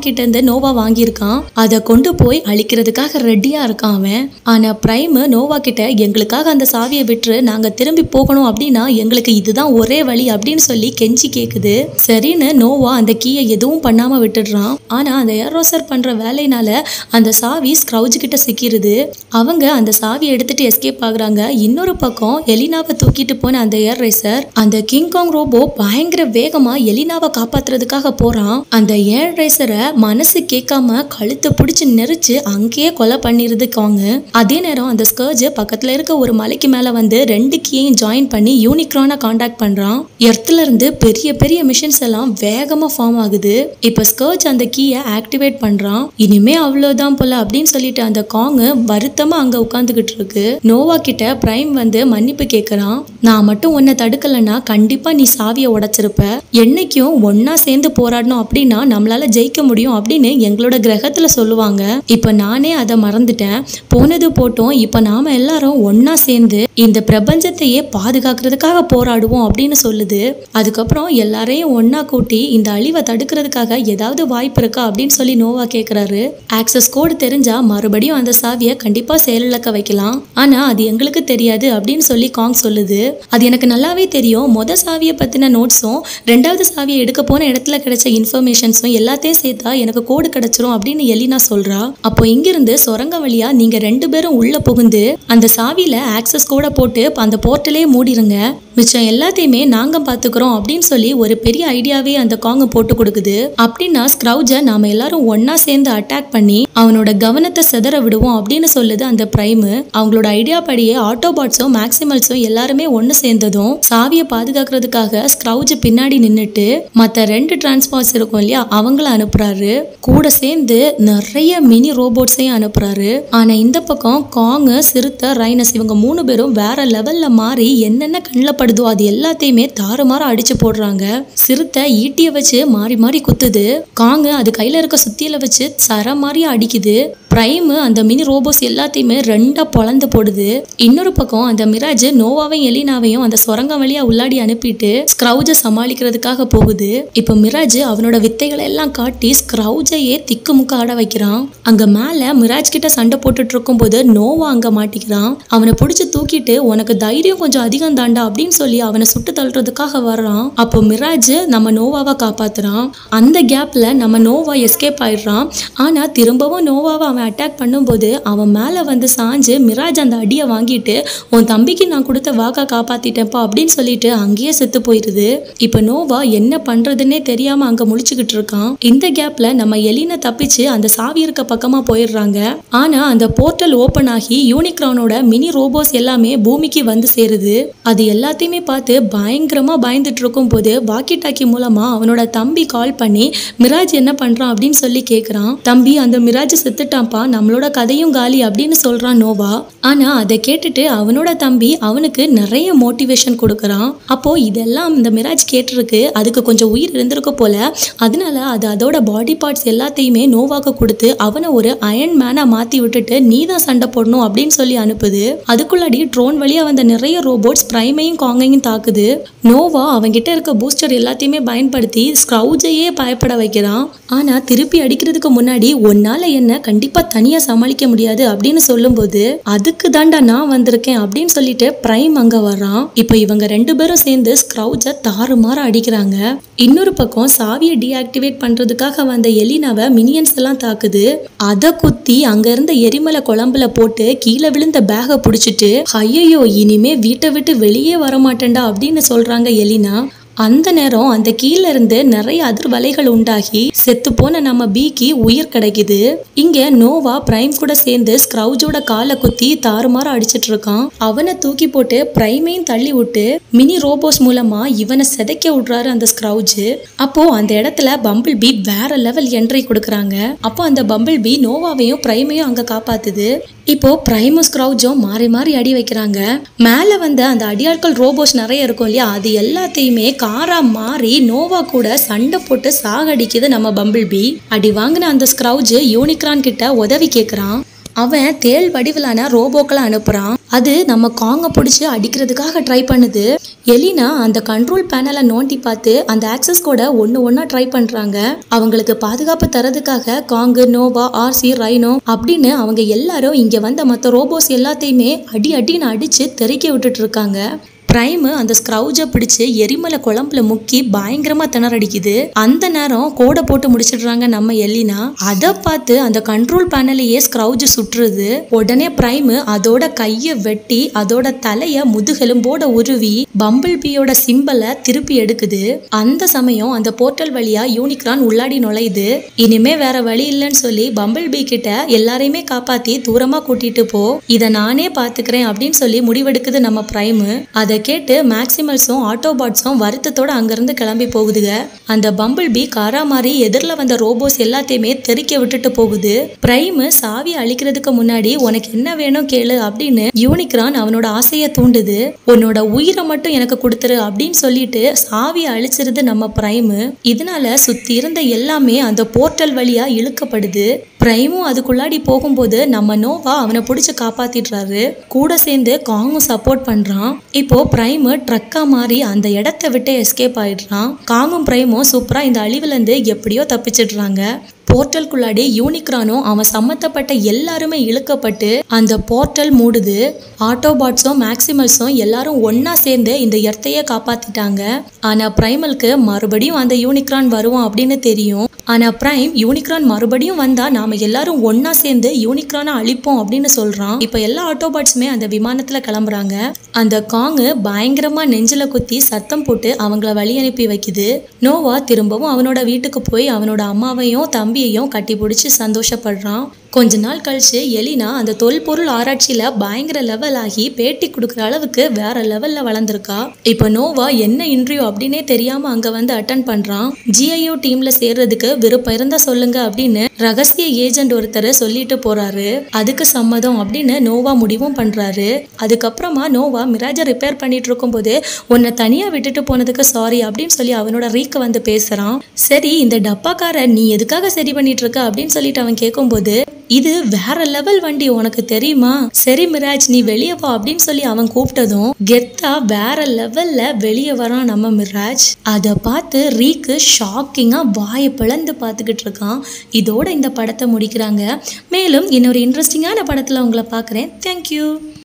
நோவா வாங்கியிருக்கான் அதை கொண்டு போய் அழிக்கிறதுக்காக ரெடியா இருக்கான் அவன் ஆனா பிரைம் நோவா கிட்ட எங்களுக்காக அந்த சாவியை விட்டு நாங்க திரும்பி போகணும் அப்படின்னா எங்களுக்கு இதுதான் ஒரே வழி அப்படின்னு சொல்லி கெஞ்சி கேக்குது சரின்னு நோவா அந்த கீயை எதுவும் பண்ணாம விட்டுடுறான் ஆனா அந்த ஏரோசர் பண்ற வேலையினால அந்த சாவி ஸ்க்ரௌஜ் கிட்ட சிக்கிருது அவங்க அந்த சாவியை எடுத்துட்டு எஸ்கேப் ஆகுறாங்க இன்னொரு பக்கம் எலினாவை தூக்கிட்டு போன அந்த ஏர் ரேசர் அந்த கிங் காங் ரோபோ பயங்கர வேகமா எலினாவை காப்பாத்துறதுக்காக போறான் அந்த ஏர் ரேசரை மனசு கேட்காம கழுத்தை பிடிச்சு நெரிச்சு அங்கேயே கொலை பண்ணிருது காங்க அதே நேரம் அந்த ஸ்கர்ஜ் பக்கத்துல இருக்க ஒரு மலைக்கு மேல வந்து ரெண்டு கீயையும் ஜாயின் பண்ணி யூனிக்ரான காண்டாக்ட் பண்றான் எர்த்ல இருந்து பெரிய பெரிய மிஷின்ஸ் எல்லாம் வேகமா ஃபார்ம் ஆகுது இப்ப ஸ்கர்ஜ் அந்த கீயை ஆக்டிவேட் பண்றான் இனிமே அவ்வளவுதான் போல அப்படின்னு சொல்லிட்டு அந்த காங்கு வருத்தமா அங்க உட்காந்துக்கிட்டு இருக்கு நோவா கிட்ட பிரைம் வந்து மன்னிப்பு கேக்குறான் நான் மட்டும் உன்னை தடுக்கலன்னா கண்டிப்பா நீ சாவியை உடைச்சிருப்ப என்னைக்கும் ஒன்னா சேர்ந்து போராடணும் அப்படின்னா நம்மளால ஜெயிக்க முடியும் அப்படின்னு எங்களோட கிரகத்துல சொல்லுவாங்க இப்ப நானே அதை மறந்துட்டேன் போனது போட்டோம் இப்ப நாம எல்லாரும் ஒன்னா சேர்ந்து இந்த பிரபஞ்சத்தையே பாதுகாக்கிறதுக்காக போராடுவோம் அப்படின்னு சொல்லுது அதுக்கப்புறம் எல்லாரையும் ஒன்னா கூட்டி இந்த அழிவை தடுக்கிறதுக்காக ஏதாவது வாய்ப்பு இருக்கா அப்படின்னு சொல்லி நோவா கேக்குறாரு ஆக்சஸ் கோடு தெரிஞ்சா மறுபடியும் அந்த சாவியை கண்டிப்பா செயலிழக்க வைக்கலாம் ஆனா அது எங்களுக்கு தெரியாது அப்படின்னு சொல்லி காங் சொல்லுது அது எனக்கு நல்லாவே தெரியும் மொத சாவியை பத்தின நோட்ஸும் ரெண்டாவது சாவியை எடுக்க போன இடத்துல கிடைச்ச இன்ஃபர்மேஷன்ஸும் எல்லாத்தையும் சேர்த்தா எனக்கு கோடு கிடைச்சிரும் அப்படின்னு எலினா சொல்றா அப்போ இங்கிருந்து சுரங்க வழியா நீங்க ரெண்டு பேரும் உள்ள புகுந்து அந்த சாவியில ஆக்சஸ் கோடை போட்டு அந்த போர்ட்டலே மூடிருங்க மிச்சம் எல்லாத்தையுமே நாங்க பாத்துக்கிறோம் அப்படின்னு சொல்லி ஒரு பெரிய ஐடியாவே அந்த காங்க போட்டு கொடுக்குது அப்படின்னா ஸ்க்ரௌஜை நாம எல்லாரும் ஒண்ணா சேர்ந்து அட்டாக் பண்ணி அவனோட கவனத்தை சிதற விடுவோம் அப்படின்னு சொல்லுது அந்த பிரைம் அவங்களோட ஐடியா படியே ஆட்டோபாட்ஸும் மேக்சிமல்ஸும் எல்லாருமே ஒன்று சேர்ந்ததும் சாவியை பாதுகாக்கிறதுக்காக ஸ்க்ரௌஜ் பின்னாடி நின்னுட்டு மற்ற ரெண்டு டிரான்ஸ்பார்ட்ஸ் இருக்கும் இல்லையா அவங்கள அனுப்புறாரு கூட சேர்ந்து நிறைய மினி ரோபோட்ஸையும் அனுப்புறாரு ஆனா இந்த பக்கம் காங்கு சிறுத்தை ரைனஸ் இவங்க மூணு பேரும் வேற லெவல்ல மாறி என்னென்ன கண்ணில் படுதோ அது எல்லாத்தையுமே தாறுமாற அடிச்சு போடுறாங்க சிறுத்தை ஈட்டியை வச்சு மாறி மாறி குத்துது காங்கு அது கையில இருக்க சுத்தியில வச்சு சர மாதிரி அடிக்குது பிரைம் அந்த மினி ரோபோஸ் எல்லாத்தையுமே ரெண்டா பொளந்து போடுது இன்னொரு பக்கம் அந்த மிராஜ் நோவாவையும் எலினாவையும் அந்த சுரங்கம் வழியா உள்ளாடி அனுப்பிட்டு ஸ்க்ரௌஜை சமாளிக்கிறதுக்காக போகுது இப்போ மிராஜ் அவனோட வித்தைகளை எல்லாம் காட்டி ஸ்க்ரௌஜையே திக்கு முக்க ஆட வைக்கிறான் அங்க மேல மிராஜ் கிட்ட சண்டை போட்டுட்டு இருக்கும்போது நோவா அங்க மாட்டிக்கிறான் அவனை பிடிச்சு தூக்கிட்டு உனக்கு தைரியம் கொஞ்சம் அதிகம் தாண்டா அப்படின்னு சொல்லி அவனை சுட்டு தள்ளுறதுக்காக வர்றான் அப்போ மிராஜ் நம்ம நோவாவை காப்பாத்துறான் அந்த கேப்ல நம்ம நோவா எஸ்கேப் ஆயிடுறான் ஆனா திரும்பவும் நோவாவை அவன் அட்டாக் பண்ணும்போது அவன் மேல வந்து சாஞ்சு மிராஜ் அந்த அடியை வாங்கிட்டு உன் தம்பிக்கு நான் கொடுத்த வாக்கா காப்பாத்திட்டேன்ப்பா அப்படின்னு சொல்லிட்டு அங்கேயே செத்து போயிருது இப்ப நோவா என்ன பண்றதுன்னே தெரியாம அங்க முழிச்சுக்கிட்டு இருக்கான் இந்த கேப்ல நம்ம எலினை தப்பிச்சு அந்த சாவி இருக்க பக்கமா போயிடுறாங்க ஆனா அந்த போர்ட்டல் ஓபன் ஆகி யூனிக்ரானோட மினி ரோபோஸ் எல்லாமே பூமிக்கு வந்து சேருது அது எல்லாத்தையுமே பார்த்து பயங்கரமா பயந்துட்டு இருக்கும் போது வாக்கி டாக்கி மூலமா அவனோட தம்பி கால் பண்ணி மிராஜ் என்ன பண்றான் அப்படின்னு சொல்லி கேக்குறான் தம்பி அந்த மிராஜ் செத்துட்டான்ப்பா நம்மளோட கதையும் காலி அப்படின்னு சொல்றான் நோவா ஆனா அதை கேட்டுட்டு அவனோட தம்பி அவனுக்கு நிறைய மோட்டிவேஷன் கொடுக்கறான் அப்போ இதெல்லாம் இந்த மிராஜ் கேட்டிருக்கு அதுக்கு கொஞ்சம் உயிர் இருந்திருக்க போல அதனால அது அதோட பாடி பார்ட்ஸ் எல்லாத்தையுமே நோவாக்கு கொடுத்து அவனை ஒரு அயன் மேனா மாத்தி விட்டுட்டு நீ தான் சண்டை போடணும் அப்படின்னு சொல்லி அனுப்புது அதுக்குள்ளாடி ட்ரோன் வழியா வந்த நிறைய ரோபோட்ஸ் பிரைமையும் காங்கையும் தாக்குது நோவா அவன்கிட்ட இருக்க பூஸ்டர் எல்லாத்தையுமே பயன்படுத்தி ஸ்க்ரௌஜையே பயப்பட வைக்கிறான் ஆனா திருப்பி அடிக்கிறதுக்கு முன்னாடி உன்னால என்ன கண்டிப்பா தனியா சமாளிக்க முடியாது அப்படின்னு சொல்லும்போது அதுக்கு தாண்டா நான் வந்திருக்கேன் அப்படின்னு சொல்லிட்டு பிரைம் அங்க வர்றான் இப்போ இவங்க ரெண்டு பேரும் சேர்ந்து ஸ்க்ரௌஜை தாறுமாற அடிக்கிறாங்க இன்னொரு பக்கம் சாவியை டீஆக்டிவேட் பண்றதுக்காக வந்த எலினாவை மினியன்ஸ் எல்லாம் தாக்குது அதை குத்தி அங்க இருந்த எரிமலை குழம்புல போட்டு கீழே விழுந்த பேகை பிடிச்சிட்டு ஐயோ இனிமே வீட்டை விட்டு வெளியே வர மாட்டேன்டா அப்படின்னு சொல்றாங்க எலினா அந்த நேரம் அந்த கீழ இருந்து நிறைய அதிர்வலைகள் உண்டாகி செத்து போன நம்ம பீக்கு உயிர் கிடைக்குது இங்க நோவா பிரைம் கூட சேர்ந்து ஸ்க்ரௌஜோட காலை குத்தி தாறுமாற அடிச்சிட்டு இருக்கான் அவனை தூக்கி போட்டு பிரைமையும் தள்ளி விட்டு மினி ரோபோஸ் மூலமா இவனை சிதைக்க விடுறாரு அந்த ஸ்க்ரௌஜ் அப்போ அந்த இடத்துல பம்பிள் பீ வேற லெவல் என்ட்ரி கொடுக்குறாங்க அப்போ அந்த பம்பிள் பீ நோவாவையும் பிரைமையும் அங்க காப்பாத்துது இப்போ பிரைமும் ஸ்க்ரௌஜும் மாறி மாறி அடி வைக்கிறாங்க மேலே வந்த அந்த அடியாட்கள் ரோபோஸ் நிறைய இருக்கும் இல்லையா அது எல்லாத்தையுமே காரா மாறி நோவா கூட சண்டை போட்டு சாகடிக்குது நம்ம பம்பிள் பீ அடி வாங்கின அந்த ஸ்க்ரௌஜ் யூனிக்ரான் கிட்ட உதவி கேட்குறான் அவன் தேள் வடிவிலான ரோபோக்களை அனுப்புறான் அது நம்ம காங்கை பிடிச்சி அடிக்கிறதுக்காக ட்ரை பண்ணுது எலினா அந்த கண்ட்ரோல் பேனலை நோண்டி பார்த்து அந்த ஆக்சஸ் கோடை ஒன்று ஒன்றா ட்ரை பண்ணுறாங்க அவங்களுக்கு பாதுகாப்பு தரதுக்காக காங்கு நோவா ஆர்சி ரைனோ அப்படின்னு அவங்க எல்லாரும் இங்கே வந்த மற்ற ரோபோஸ் எல்லாத்தையுமே அடி அடின்னு அடித்து தெறிக்க விட்டுட்டு இருக்காங்க பிரைமு அந்த ஸ்க்ரௌஜை பிடிச்சு எரிமலை குழம்புல முக்கி பயங்கரமா திணறடிக்குது அந்த நேரம் கோடை போட்டு முடிச்சிடுறாங்க நம்ம எல்லினா அதை பார்த்து அந்த கண்ட்ரோல் பேனலையே ஸ்க்ரௌஜ் சுற்றுது உடனே பிரைமு அதோட கையை வெட்டி அதோட தலைய முதுகெலும்போட உருவி பம்பிள் பியோட சிம்பலை திருப்பி எடுக்குது அந்த சமயம் அந்த போர்ட்டல் வழியா யூனிக்ரான் உள்ளாடி நுழையுது இனிமே வேற வழி இல்லைன்னு சொல்லி பம்பிள் பி கிட்ட எல்லாரையுமே காப்பாத்தி தூரமா கூட்டிட்டு போ இதை நானே பாத்துக்கிறேன் அப்படின்னு சொல்லி முடிவெடுக்குது நம்ம பிரைமு அதை கேட்டு மேக்சிமல்ஸும் ஆட்டோபாட்ஸும் வருத்தத்தோட அங்கிருந்து கிளம்பி போகுதுங்க அந்த பம்பிள் பி காரா மாதிரி எதிரில் வந்த ரோபோஸ் எல்லாத்தையுமே தெறிக்க விட்டுட்டு போகுது பிரைமு சாவி அழிக்கிறதுக்கு முன்னாடி உனக்கு என்ன வேணும் கேளு அப்படின்னு யூனிக்ரான் அவனோட ஆசையை தூண்டுது உன்னோட உயிரை மட்டும் எனக்கு கொடுத்துரு அப்படின்னு சொல்லிட்டு சாவியை அழிச்சிருது நம்ம பிரைமு இதனால சுத்தி இருந்த எல்லாமே அந்த போர்ட்டல் வழியா இழுக்கப்படுது பிரைமும் அதுக்குள்ளாடி போகும்போது நம்ம நோவா அவனை பிடிச்சி காப்பாத்திடுறாரு கூட சேர்ந்து காங்கும் சப்போர்ட் பண்றான் இப்போ பிரைமு ட்ரக்கா மாறி அந்த இடத்த விட்டு எஸ்கேப் ஆயிடுறான் காங்கும் பிரைமும் சூப்பரா இந்த அழிவுல இருந்து எப்படியோ தப்பிச்சிடுறாங்க போர்ட்டலுக்குள்ளாடி யூனிக்ரானும் அவன் சம்மந்தப்பட்ட எல்லாருமே இழுக்கப்பட்டு அந்த போர்ட்டல் மூடுது ஆட்டோபாட்ஸும் மேக்சிமல்ஸும் எல்லாரும் ஒண்ணா சேர்ந்து இந்த எர்த்தையே காப்பாத்திட்டாங்க ஆனா பிரைமலுக்கு மறுபடியும் அந்த யூனிக்ரான் வருவான் அப்படின்னு தெரியும் ஆனா பிரைம் யூனிக்ரான் மறுபடியும் வந்தா நாம எல்லாரும் ஒண்ணா சேர்ந்து யூனிக்ரானை அழிப்போம் அப்படின்னு சொல்றான் இப்ப எல்லா ஆட்டோபாட்ஸுமே அந்த விமானத்துல கிளம்புறாங்க அந்த காங்கு பயங்கரமா நெஞ்சில குத்தி சத்தம் போட்டு அவங்கள வழி அனுப்பி வைக்குது நோவா திரும்பவும் அவனோட வீட்டுக்கு போய் அவனோட அம்மாவையும் தம்பியையும் கட்டி பிடிச்சி சந்தோஷப்படுறான் கொஞ்ச நாள் கழிச்சு எலினா அந்த தொல்பொருள் ஆராய்ச்சியில பயங்கர லெவல் ஆகி பேட்டி கொடுக்குற அளவுக்கு வேற லெவல்ல வளர்ந்துருக்கா இப்போ நோவா என்ன இன்டர்வியூ அப்படின்னே தெரியாம அங்க வந்து அட்டன் பண்றான் ஜிஐஓ டீம்ல சேர்றதுக்கு விருப்பம் இருந்தா சொல்லுங்க அப்படின்னு ரகசிய ஏஜென்ட் ஒருத்தர் சொல்லிட்டு போறாரு அதுக்கு சம்மதம் அப்படின்னு நோவா முடிவும் பண்றாரு அதுக்கப்புறமா நோவா மிராஜை ரிப்பேர் பண்ணிட்டு இருக்கும்போது உன்னை தனியா விட்டுட்டு போனதுக்கு சாரி அப்படின்னு சொல்லி அவனோட ரீக்க வந்து பேசுறான் சரி இந்த டப்பாக்கார நீ எதுக்காக சரி பண்ணிட்டு இருக்க அப்படின்னு சொல்லிட்டு அவன் கேட்கும்போது இது வேற லெவல் வண்டி உனக்கு தெரியுமா சரி மிராஜ் நீ வெளியே வா அப்படின்னு சொல்லி அவன் கூப்பிட்டதும் கெத்தா வேற லெவல்ல வெளியே வரான் நம்ம மிராஜ் அதை பார்த்து ரீக்கு ஷாக்கிங்கா வாயை பிளந்து பார்த்துக்கிட்டு இருக்கான் இதோட இந்த படத்தை முடிக்கிறாங்க மேலும் இன்னொரு இன்ட்ரெஸ்டிங்கான படத்துல உங்களை பார்க்குறேன் தேங்க்யூ